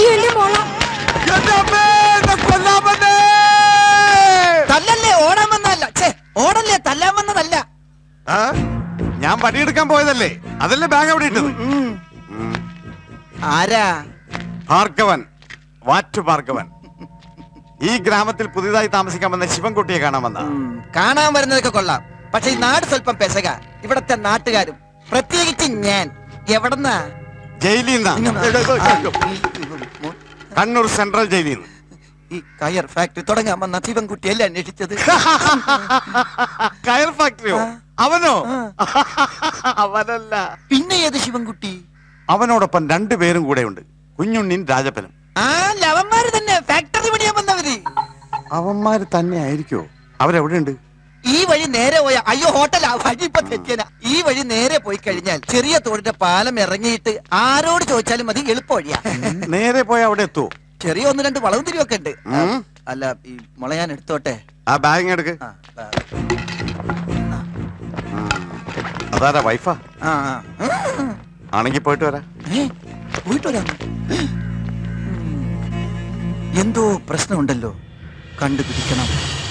തല്ലല്ലേ ഓടാൻ വന്നതല്ല ഛേ ഓടല്ലേ തല്ലാൻ വന്നതല്ല ആ? ഞാൻ പണിയെടുക്കാൻ പോയതല്ലേ അതല്ലേ ബാഗ് അവിടെ ഇട്ടത് ആരാ ഭാർഗവൻ വാറ്റു ഭാർഗവൻ ഈ ഗ്രാമത്തിൽ പുതിയതായി താമസിക്കാൻ വന്ന ശിവൻകുട്ടിയെ കാണാൻ വന്ന കാണാൻ വരുന്നതൊക്കെ കൊള്ളാം പക്ഷെ ഈ നാട് സ്വല്പം പെശക ഇവിടത്തെ നാട്ടുകാരും പ്രത്യേകിച്ച് ഞാൻ എവിടെന്നാ ജയിലിൽ കണ്ണൂർ സെൻട്രൽ ജയിലിൽ നിന്ന് ഈ കയർ ഫാക്ടറി തുടങ്ങാൻ വന്ന ശിവൻകുട്ടിയല്ലേ അന്വേഷിച്ചത് കയർ ഫാക്ടറിയോ അവനോ അവനല്ല പിന്നെ ഏത് ശിവൻകുട്ടി അവനോടൊപ്പം രണ്ടുപേരും കൂടെ ഉണ്ട് കുഞ്ഞുണ്ണിൻ രാജപ്പനും ആ ലവന്മാര് തന്നെ ഫാക്ടറി പണിയാൻ വന്നവര് അവന്മാര് തന്നെ ആയിരിക്കോ അവരെവിടെയുണ്ട് ഈ വഴി നേരെ പോയ അയ്യോ ഹോട്ടലാ വഴി ഇപ്പൊ തെറ്റിയന ഈ വഴി നേരെ പോയി കഴിഞ്ഞാൽ ചെറിയ തോടിന്റെ പാലം ഇറങ്ങിയിട്ട് ആരോട് ചോദിച്ചാലും മതി എളുപ്പ വഴിയാ നേരെ പോയ അവിടെ എത്തുവോ ചെറിയ ഒന്ന് രണ്ട് വളവും തിരിവൊക്കെ ഉണ്ട് ഉം. അല്ല ഈ മുള ഞാൻ എടുത്തോട്ടെ ആ ബാഗ് എടുക്ക് അതാരാ വൈഫാ ആ ആണെങ്കി പോയിട്ട് വരാം പോയിട്ട് വരാം എന്തോ പ്രശ്നമുണ്ടല്ലോ കണ്ടുപിടിക്കണം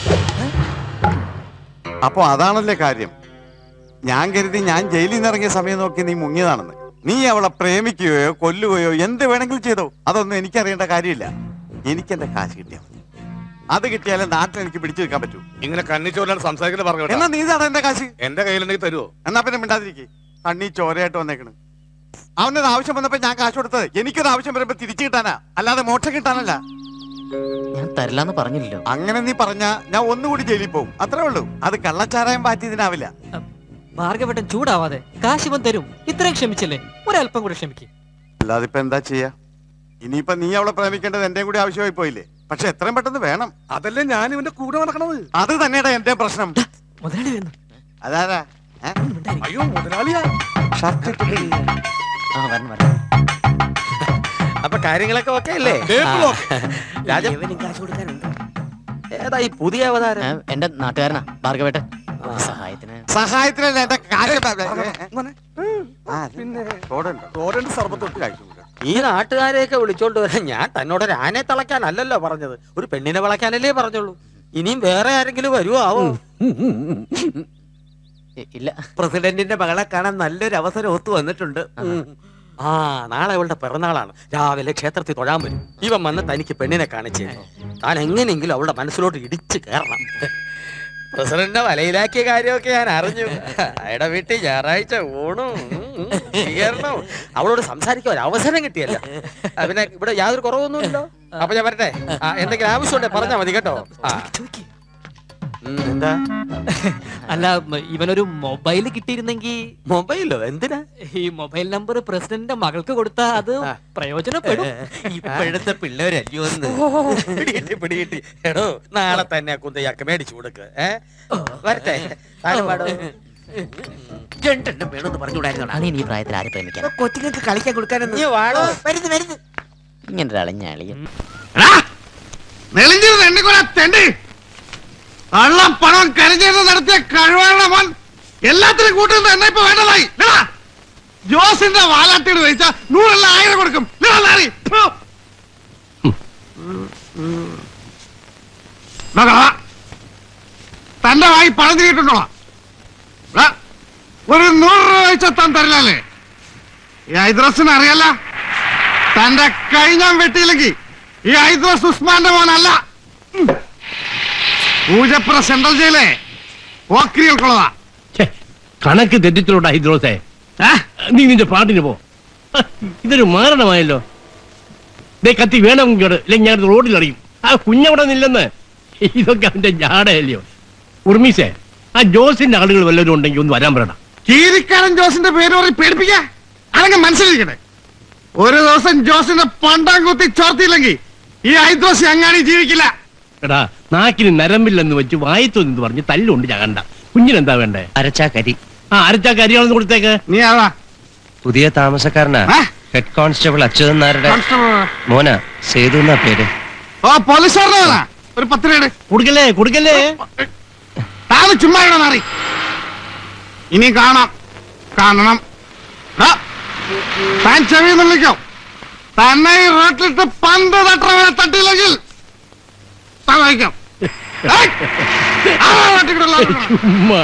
അപ്പൊ അതാണല്ലേ കാര്യം ഞാൻ കരുതി ഞാൻ ജയിലിൽ നിന്ന് ഇറങ്ങിയ സമയം നോക്കി നീ മുങ്ങിയതാണെന്ന് നീ അവളെ പ്രേമിക്കുകയോ കൊല്ലുകയോ എന്ത് വേണമെങ്കിലും ചെയ്തോ അതൊന്നും എനിക്കറിയേണ്ട കാര്യമില്ല എനിക്ക് എന്റെ കാശ് കിട്ടിയാൽ മതി അത് കിട്ടിയാലേ നാട്ടിൽ എനിക്ക് പിടിച്ചു വെക്കാൻ പറ്റൂ ഇങ്ങനെ കണ്ണിച്ചോരാണ് സംസാരിക്കുന്നത് പറഞ്ഞു എന്നാ നീ ഇതാണ് എന്റെ കാശ് എന്റെ കയ്യിലുണ്ടെങ്കിൽ തരുമോ എന്നാ പിന്നെ മിണ്ടാതിരിക്കേ കണ്ണീ ചോരയായിട്ട് വന്നേക്കണ് അവനൊരു ആവശ്യം വന്നപ്പോ ഞാൻ കാശ് കൊടുത്തത് എനിക്കൊരു ആവശ്യം വരുമ്പോ തിരിച്ചു കിട്ടാനാ അല്ലാതെ മോക്ഷം കിട്ടാനല്ല ഞാൻ തരില്ലാന്ന് പറഞ്ഞില്ലല്ലോ അങ്ങനെ നീ പറഞ്ഞാ ഞാൻ ഒന്നുകൂടി ജയിലിൽ പോകും അത്രേ ഉള്ളൂ അത് കള്ളച്ചാരായം പാറ്റിയതിനാവില്ല ഭാർഗവട്ടൻ ചൂടാവാതെ കാശിവൻ തരും ഇത്രയും ക്ഷമിച്ചില്ലേ ഒരല്പം കൂടെ ക്ഷമിക്കും അല്ലാതെ ഇപ്പൊ എന്താ ചെയ്യാ ഇനിയിപ്പൊ നീ അവളെ പ്രേമിക്കേണ്ടത് എന്റെ കൂടി ആവശ്യമായി പോയില്ലേ പക്ഷെ എത്രയും പെട്ടെന്ന് വേണം അതല്ലേ ഞാൻ ഇവന്റെ കൂടെ നടക്കണത് അത് തന്നെയാണ് എന്റെ പ്രശ്നം മുതലാളി വരുന്നു അതാരാ ഏ? അയ്യോ മുതലാളിയാ ഷർട്ട് ഇട്ടിട്ട് ആ വരണം വരണം അപ്പൊ കാര്യങ്ങളൊക്കെ ഓക്കെ അല്ലേ ടേബിൾ രാജ ഏതാ ഈ പുതിയ അവതാരം ഏ, എന്റെ നാട്ടുകാരനാ ഭാർഗവേട്ടൻ സഹായത്തിന് സഹായത്തിനല്ല എന്റെ കാശ് പിന്നെ തോടുണ്ടോ തോരണ്ട് സർബത്തൊട്ട് കഴിച്ചു ഈ നാട്ടുകാരെയൊക്കെ വിളിച്ചോണ്ട് വരാൻ ഞാൻ തന്നോട് ഒരു ആനയെ തളയ്ക്കാനല്ലല്ലോ പറഞ്ഞത് ഒരു പെണ്ണിനെ വളയ്ക്കാനല്ലേ പറഞ്ഞുള്ളൂ ഇനിയും വേറെ ആരെങ്കിലും വരുമോ ആവോ ഇല്ല പ്രസിഡന്റിന്റെ മകളെ കാണാൻ നല്ലൊരു അവസരം ഒത്തു വന്നിട്ടുണ്ട് ഉം. ആ നാളെ അവളുടെ പിറന്നാളാണ് രാവിലെ ക്ഷേത്രത്തിൽ തൊഴാൻ വരും ഇവൻ വന്ന് തനിക്ക് പെണ്ണിനെ കാണിച്ചു തരും. താൻ എങ്ങനെയെങ്കിലും അവളുടെ മനസ്സിലോട്ട് ഇടിച്ചു കയറണം പ്രസിഡന്റിനെ വലയിലാക്കിയ കാര്യമൊക്കെ ഞാൻ അറിഞ്ഞു അയാളുടെ വീട്ടിൽ ഞായറാഴ്ച ഊണും ഉം, സ്വീകരണവും അവളോട് സംസാരിക്കാൻ ഒരു അവസരം കിട്ടിയല്ല ആ, പിന്നെ ഇവിടെ യാതൊരു കുറവൊന്നുമില്ലല്ലോ അപ്പൊ ഞാൻ വരട്ടെ ആ, എന്തെങ്കിലും ആവശ്യമുണ്ടെ പറഞ്ഞാൽ മതി കേട്ടോ ആ. ഉം, എന്താ അല്ല മ- ഇവനൊരു മൊബൈൽ കിട്ടിയിരുന്നെങ്കിൽ മൊബൈലോ എന്തിനാ ഈ മൊബൈൽ നമ്പർ പ്രസിഡന്റിന്റെ മകൾക്ക് കൊടുത്താ അത് പ്രയോജനപ്പെടും ഇപ്പോഴത്തെ പിള്ളേരല്ലയോ എന്ന് പിടികിട്ടി പിടികിട്ടി എടോ നാളെ തന്നെ ആ കുന്തയാക്ക് മേടിച്ചു കൊടുക്ക് ഏ വരട്ടെ താനും പാടോ രണ്ടെണ്ണം വേണമെന്ന് പറഞ്ഞുകൂടായിരുന്നോടാ അളിയൻ ഈ പ്രായത്തിൽ ആരെ പ്രേമിക്കാൻ കൊച്ചുങ്ങൾക്ക് കളിക്കാൻ കൊടുക്കാനൊന്നും നീ വാടോ വരുന്നു വരുന്നു ഇങ്ങനെ ഒരു അളിഞ്ഞ അളിയൻ നെളിഞ്ഞിരുന്ന് എണ്ണിക്കൊല തെണ്ടി കള്ളം പണം കരഞ്ഞിരുന്ന് നടത്തിയ കഴിവാണ് മോൻ എല്ലാത്തിനും കൂട്ടുന്നത് എന്നെ ഇപ്പൊ വേണ്ടതായി ഇല്ലടാ? ജോസിന്റെ വാലാട്ടിയോട് ചോദിച്ചാ നൂറല്ല ആയിരം കൊടുക്കും ഇല്ലടാ നാറി? ഫു. ദാ കാണാ. തന്റെ വായി പണം തിരിയിട്ടുണ്ടോ ഒരു നൂറ് രൂപ വെച്ചാൽ താൻ തരില്ലല്ലേ ഈ ഐദ്രസിന് അറിയല്ല തന്റെ കൈ ഞാൻ വെട്ടിയില്ലെങ്കിൽ ഈ ഐദ്രസ് ഉസ്മാന്റെ മോനല്ല ഉം. പൂജപ്പുര സെൻട്രൽ ജയിലെ ഓക്രികൾക്കുള്ളതാ കണക്ക് തെറ്റിച്ചോട്ടാ ഹൈദ്രോസേ നീ നിന്റെ പാട്ടിന് പോ ഹ, ഇതൊരു മാരണമായല്ലോ ദേ കത്തി വേണമെങ്കിൽ ഇല്ലെങ്കിൽ ഞാൻ റോഡിൽ അറിയും ആ കുഞ്ഞവിടെ നില്ലെന്ന് ഇതൊക്കെ അവന്റെ ജാടയല്ലയോ ഉർമീസേ ആ ജോസിന്റെ ആളുകൾ വല്ലവരും ഉണ്ടെങ്കിൽ ഒന്ന് വരാൻ പറയണം കീരിക്കാരൻ ജോസിന്റെ പേര് പറഞ്ഞ് പേടിപ്പിക്കാ അല്ലെങ്കിൽ മനസ്സിലിരിക്കട്ടെ ഒരു ദിവസം ജോസിന്റെ പണ്ടാം കുത്തി ചോർത്തിയില്ലെങ്കിൽ ഈ ഐദ്രോസി അങ്ങാടി ജീവിക്കില്ല എടാ നാക്കിന് നരമ്പില്ലെന്ന് വെച്ച് വായത്തു എന്ന് പറഞ്ഞ് തല്ലുണ്ട് ചകണ്ട കുഞ്ഞിനെന്താ വേണ്ടേ അരച്ചാ കരി ആ അരച്ചാ കരിയാണെന്ന് കൊടുത്തേക്ക് നീ ആളാ പുതിയ താമസക്കാരനാ ഹെഡ് കോൺസ്റ്റബിൾ അച്യുതൻ നായരുടെ മോന സേതു എന്നാ പേര് ഓ പോലീസുകാരനാ ഒരു പത്ത് രൂപയുടെ കൊടുക്കല്ലേ കൊടുക്കല്ലേ താന് ചുമ്മാ ഇവിടെ മാറി ഇനി കാണാം കാണണം ദാ, താൻ ചെവി നിന്നിക്കോ തന്നെ ഈ റോട്ടിലിട്ട് പന്ത് തട്ടവരെ തട്ടിയില്ലെങ്കിൽ താൻ വഹിക്കാം ഏയ്! ആരാ റോട്ടിൽ ചുമ്മാ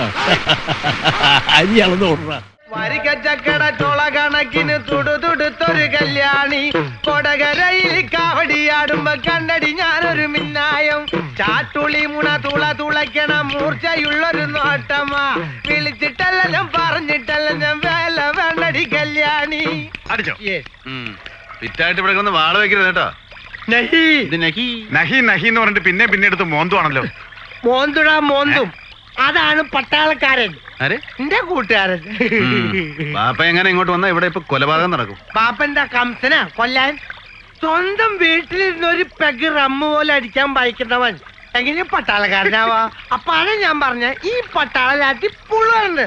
അരി അളന്ന് ഓടുക വരിക്കച്ചക്കട ചോള കണക്കിന് തുടുതുടുത്തൊരു കല്യാണി കൊടകരയിൽ കാവടിയാടുമ്പോ കണ്ടടി ഞാനൊരു മിന്നായം ചാട്ടുളി മുണ തുള തുളയ്ക്കണ മൂർച്ചയുള്ളൊരു നോട്ടമാ വിളിച്ചിട്ടല്ല പറഞ്ഞിട്ടല്ല ഞാൻ വേല വേണ്ടടി കല്യാണി അടിച്ചോ ഫിറ്റായിട്ട് ഇവിടെ കിടന്ന് വാള വെക്കരുത് കേട്ടോ നഹി നഹി നഹി നഹി എന്ന് പറഞ്ഞിട്ട് പിന്നെ പിന്നെ എടുത്ത് മോന്തുവാണല്ലോ മോന്തുടാ മോന്തും അതാണ് പട്ടാളക്കാരൻ ആരെ എന്റെ കൂട്ടുകാരൻ പാപ്പ എങ്ങനെ ഇങ്ങോട്ട് വന്നാ ഇവിടെ ഇപ്പൊ കൊലപാതകം നടക്കും പാപ്പന്റെ കംസന കൊല്ലാൻ സ്വന്തം വീട്ടിലിരുന്ന് ഒരു പെഗ് റമ്മ് പോലെ അടിക്കാൻ വായിക്കുന്നവൻ എങ്ങനെ പട്ടാളക്കാരനാവാ അപ്പാണ് ഞാൻ പറഞ്ഞ ഈ പട്ടാളലാട്ടി പുള്ളുണ്ട്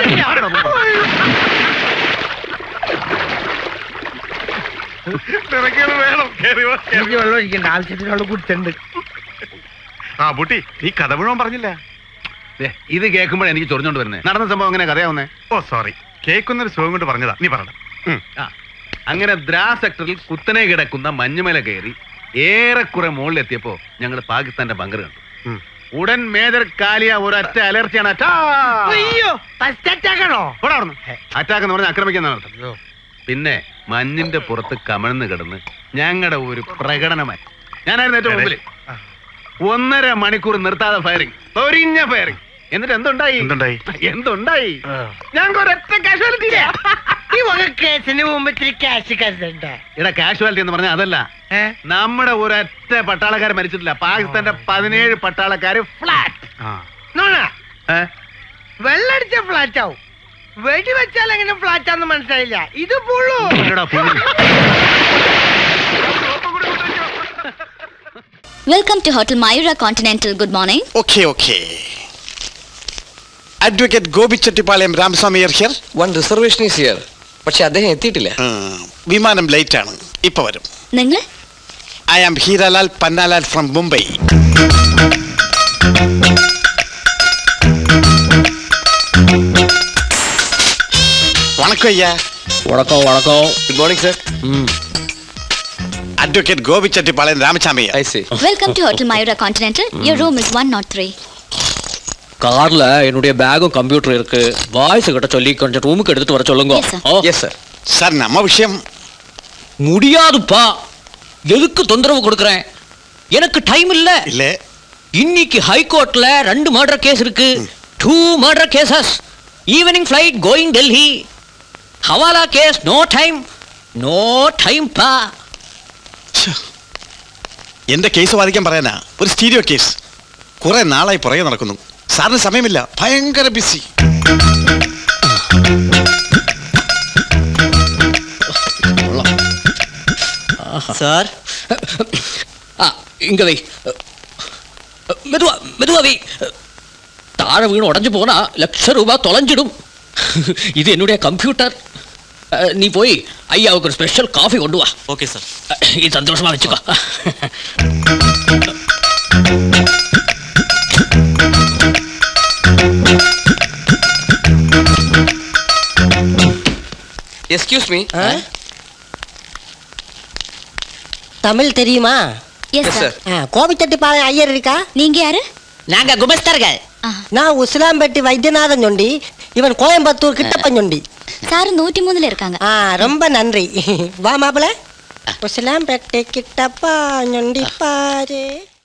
വേണം കേറി വാ, കേറി വാ. വെള്ളം ഒഴിക്കണ്ട ആവശ്യത്തിനുള്ള കുടിച്ചിട്ടുണ്ട് ആ ബുട്ടി നീ കഥ മുഴുവൻ പറഞ്ഞില്ല ദേ, ഇത് കേൾക്കുമ്പോൾ എനിക്ക് ചൊറിഞ്ഞോണ്ട് വരുന്നേ നടന്ന സംഭവം എങ്ങനെ കഥയാവുന്നേ ഓ സോറി കേൾക്കുന്നൊരു സുഖം കൊണ്ട് പറഞ്ഞതാ നീ പറഞ്ഞ ആ അങ്ങനെ ദ്രാ സെക്ടറിൽ കുത്തനെ കിടക്കുന്ന മഞ്ഞുമല കയറി ഏറെക്കുറെ മുകളിലെത്തിയപ്പോ ഞങ്ങൾ പാകിസ്ഥാന്റെ ബങ്കർ കണ്ടു ഉടൻ മേജർ കാലിയ ഒരൊറ്റ അലർച്ചയാണ് അറ്റാ അയ്യോ ഫസ്റ്റ് അറ്റാക്കണോ അറ്റാക്ക് എന്ന് പറഞ്ഞാൽ ആക്രമിക്കുന്ന അർത്ഥം പിന്നെ മഞ്ഞിന്റെ പുറത്ത് കമഴ്ന്ന് കിടന്ന് ഞങ്ങളുടെ ഒരു പ്രകടനമായി ഞാനായിരുന്നു ഏറ്റവും മുമ്പിൽ ഒന്നര മണിക്കൂർ നിർത്താതെ ഫയറിംഗ് തൊരിഞ്ഞ ഫയറിംഗ് എന്നിട്ട് എന്തുണ്ടായി എന്തുണ്ടായി എന്തുണ്ടായി ഞങ്ങൾക്ക് ഒരൊറ്റ കാഷ്വാലിറ്റി ഈ വക കേസിന് മുമ്പ് ഇത്തിരി ക്യാഷ് കരുതണ്ടേ ഇവിടെ കാഷ്വാലിറ്റി എന്ന് പറഞ്ഞാൽ അതല്ല നമ്മുടെ ഒരൊറ്റ പട്ടാളക്കാർ മരിച്ചിട്ടില്ല പാകിസ്ഥാന്റെ പതിനേഴ് പട്ടാളക്കാര് ഫ്ലാറ്റ് നോണ വെള്ളടിച്ച ഫ്ലാറ്റ് ആവും വെടി വെച്ചാൽ എങ്ങനെ ഫ്ലാറ്റ് ആണെന്ന് മനസ്സിലായില്ല ഇത് പുള്ളു welcome to hotel Mayura continental good morning okay okay advocate Gopi Chettipalayam Ramaswamy here one reservation is here പക്ഷെ അദ്ദേഹം എത്തിയിട്ടില്ല വിമാനം ലേറ്റ് ആണ് ഇപ്പൊ വരും നിങ്ങൾ I am Hiralal Pannalal from Mumbai வணக்கம் ஐயா வணக்கம் வணக்கம் குட் மார்னிங் சார் അഡ്വക്കേറ്റ് ഗോപിച്ചെട്ടിപ്പാളയൻ രാമചാമിയ Welcome to Hotel Mayura Continental. Your room is 103. கார்ல என்னுடைய பேகும் கம்ப்யூட்டர் இருக்கு வாய்ஸ் கிட்ட சொல்லி கொஞ்சம் ரூமுக்கு எடுத்துட்டு வர சொல்லுங்க ஓ எஸ் சார் சார் நம்ம விஷயம் முடியாதுப்பா எதுக்கு தொந்தரவு கொடுக்கறேன் எனக்கு டைம் இல்ல இல்ல இன்னைக்கு ஹைகோர்ட்ல ரெண்டு மர்டர் கேஸ் இருக்கு two murder cases evening flight going Delhi hawala case no time no time പാ എന്റെ കേസ് വാദിക്കാൻ പറയാനാ ഒരു സ്റ്റീരിയോ കേസ് കുറെ നാളായി പുറകെ നടക്കുന്നു സാറിന് സമയമില്ല ഭയങ്കര ബിസി சார் இங்க வை மெதுவா மெதுவா வை தாழ வீணு உடஞ்சு போனா லட்ச ரூபாய் தொலைஞ்சிடும் இது என்னுடைய கம்ப்யூட்டர் அஹ், நீ போய் ஐயாவுக்கு ஒரு ஸ்பெஷல் காஃபி கொண்டு வா ஓகே சார் இது சந்தோஷமா வச்சுக்கோ எஸ்கியூஸ் மீ தமிழ் தெரியுமா Yes, sir. கோபிச்செட்டிப்பாளையம் ஐயர் இருக்கா நீங்க யாரு நாங்க குமஸ்தர்கள் நான் உசிலாம்பட்டி வைத்தியநாதன் சொண்டி இவன் கோயம்புத்தூர் கிட்டப்பன் சொண்டி சார் நூத்தி மூணுல இருக்காங்க ஆ ரொம்ப நன்றி வா மாப்பிள உசிலாம்பட்டி கிட்டப்பா சொண்டி பாரு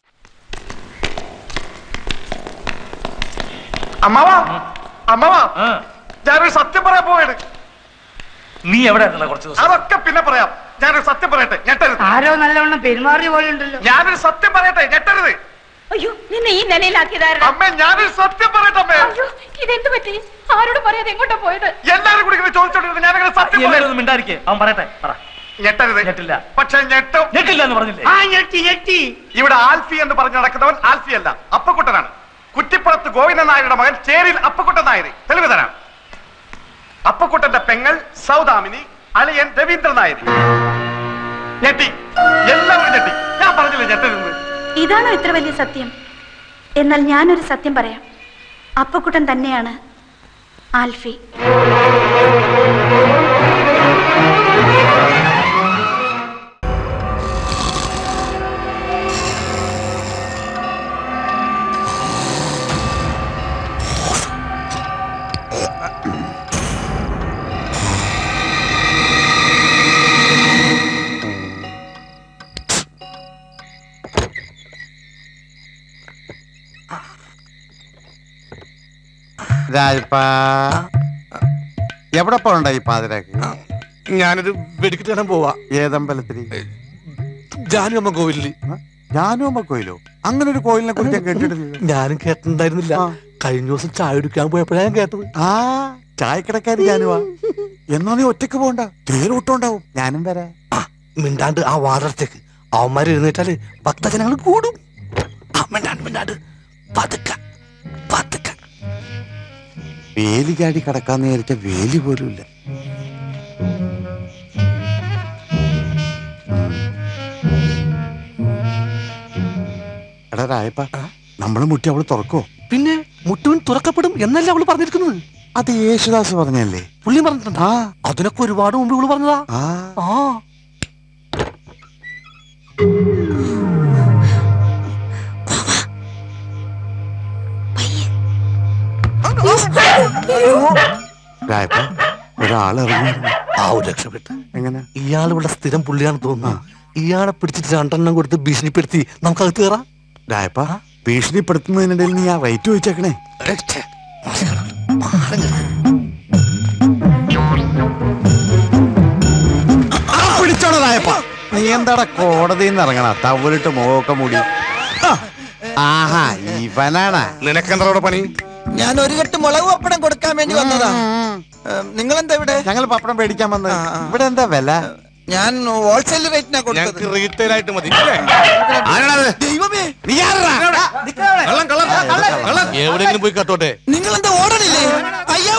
അമ്മാവാ അമ്മാവാ ഞാനൊരു സത്യം പറയാൻ പോവാണ് നീ എവിടെ ആയിരുന്നല്ലോ കുറച്ച് ദിവസം അതൊക്കെ പിന്നെ പറയാം ഞാനൊരു സത്യം പറയട്ടെ ഞെട്ടരുത് ആരോ നല്ലവണ്ണം പെരുമാറിയ പോലെ ഉണ്ടല്ലോ ഞാനൊരു സത്യം പറയട്ടെ ഞെട്ടരുത് അയ്യോ നിന്നെ ഈ നിലയിലാക്കിയതായിരുന്നു അമ്മേ ഞാനൊരു സത്യം പറയട്ടെ അമ്മേ അയ്യോ ഇതെന്ത് പറ്റി ആരോട് പറയാതെ എങ്ങോട്ടാ പോയത് എല്ലാരും കൂടി ഇങ്ങനെ ചോദിച്ചോണ്ടിരുന്നു ഞാനങ്ങനെ സത്യം എല്ലാവരും പറയാം ഒന്ന് മിണ്ടായിരിക്കേ അവൻ പറയട്ടെ പറ ഞെട്ടരുത് ഞെട്ടില്ല പക്ഷെ ഞെട്ടും ഞെട്ടില്ല എന്ന് പറഞ്ഞില്ലേ ആ ഞെട്ടി ഞെട്ടി ഇവിടെ ആൽഫി എന്ന് പറഞ്ഞു നടക്കുന്നവൻ ആൽഫി അല്ല അപ്പക്കുട്ടനാണ് കുറ്റിപ്പുറത്ത് ഗോവിന്ദൻ നായരുടെ മകൻ ചേരിൽ അപ്പക്കുട്ടൻ നായർ തെളിവ് തരാം അപ്പക്കുട്ടന്റെ പെങ്ങൾ സൗദാമിനി അളിയൻ രവീന്ദ്രൻ നായർ ഞെട്ടി എല്ലാവരും ഞെട്ടി ഞാൻ പറഞ്ഞില്ലേ ഞെട്ടരുത് ഇതാണോ ഇത്ര വലിയ സത്യം എന്നാൽ ഞാനൊരു സത്യം പറയാം അപ്പക്കുട്ടൻ തന്നെയാണ് ആൽഫി രാജപ്പാ എവിടെ പോകണ്ട ഈ പാതിരാക്ക് ഞാനൊരു വെടിക്കിട്ട് കാണാൻ പോവാ ഏതമ്പലത്തിൽ ജാനുഅമ്മ കോവിലില് ജാനുഅമ്മ കോയിലോ അങ്ങനെ ഒരു കോയിലിനെ കുറിച്ച് ഞാൻ കേട്ടിട്ടില്ല ഞാനും കേട്ടിട്ടുണ്ടായിരുന്നില്ല കഴിഞ്ഞ ദിവസം ചായ കുടിക്കാൻ പോയപ്പോഴാണ് ഞാൻ കേട്ടത് ആ ചായക്കടക്കാരി ജാനുവാ എന്നാ നീ ഒറ്റക്ക് പോണ്ട തേരോട്ടുണ്ടാവും ഞാനും വരാം മിണ്ടാണ്ട് ആ വാടത്തേക്ക് അവന്മാർ എഴുന്നേറ്റാല് ഭക്തജനങ്ങൾ കൂടും ആ, മിണ്ടാണ്ട് മിണ്ടാണ്ട് പതുക്ക പതുക്ക വേലി ചാടി കടക്കാന്ന് വിചാരിച്ച വേലി പോലും ഇല്ല എടാ രായപ്പ നമ്മള് മുട്ടി അവള് തുറക്കോ പിന്നെ മുട്ടുവിൻ തുറക്കപ്പെടും എന്നല്ലേ അവള് പറഞ്ഞിരിക്കുന്നത് അത് യേശുദാസ് പറഞ്ഞല്ലേ പുള്ളി പറഞ്ഞിട്ടുണ്ടാ അതിനൊക്കെ ഒരുപാട് മുമ്പ് ഇവള് പറഞ്ഞതാ ആ ആ രായപ്പ ഒരാൾ ഇറങ്ങി ആ ഒരു രക്ഷപ്പെട്ട് എങ്ങനെ ഇയാൾ ഇവിടെ സ്ഥിരം പുള്ളിയാണ് തോന്നുന്നു ഇയാളെ പിടിച്ചിട്ട് രണ്ടെണ്ണം കൊടുത്ത് ഭീഷണിപ്പെടുത്തി നമുക്ക് അകത്ത് കയറാം രായപ്പ ഭീഷണിപ്പെടുത്തുന്നതിനിടയിൽ നീ ആ റേറ്റ് ചോദിച്ചേക്കണേ ആ, പിടിച്ചോടാ രായപ്പ നീ എന്താടാ കോടതിയിൽ നിന്ന് ഇറങ്ങണ തവലിട്ട് മുഖമൊക്കെ മൂടി ആ, ആഹാ ഇവനാണാ നിനക്കെന്താ പണി ഞാൻ ഒരു കെട്ട് മുളക് പപ്പടം കൊടുക്കാൻ വേണ്ടി വന്നതാ നിങ്ങൾ എന്താ ഇവിടെ ഞങ്ങൾ പപ്പടം മേടിക്കാൻ വന്നത് ഇവിടെ എന്താ വില ഞാൻ ഹോൾസെയിൽ റേറ്റിനാ കൊടുത്തത് ഞങ്ങൾക്ക് റീറ്റെയിൽ ആയിട്ട് മതി ദൈവമേ നീ ആരെടാ? എവിടെയെങ്കിലും പോയി കത്തോട്ടെ നിങ്ങൾ എന്താ ഓടണില്ലേ അയ്യോ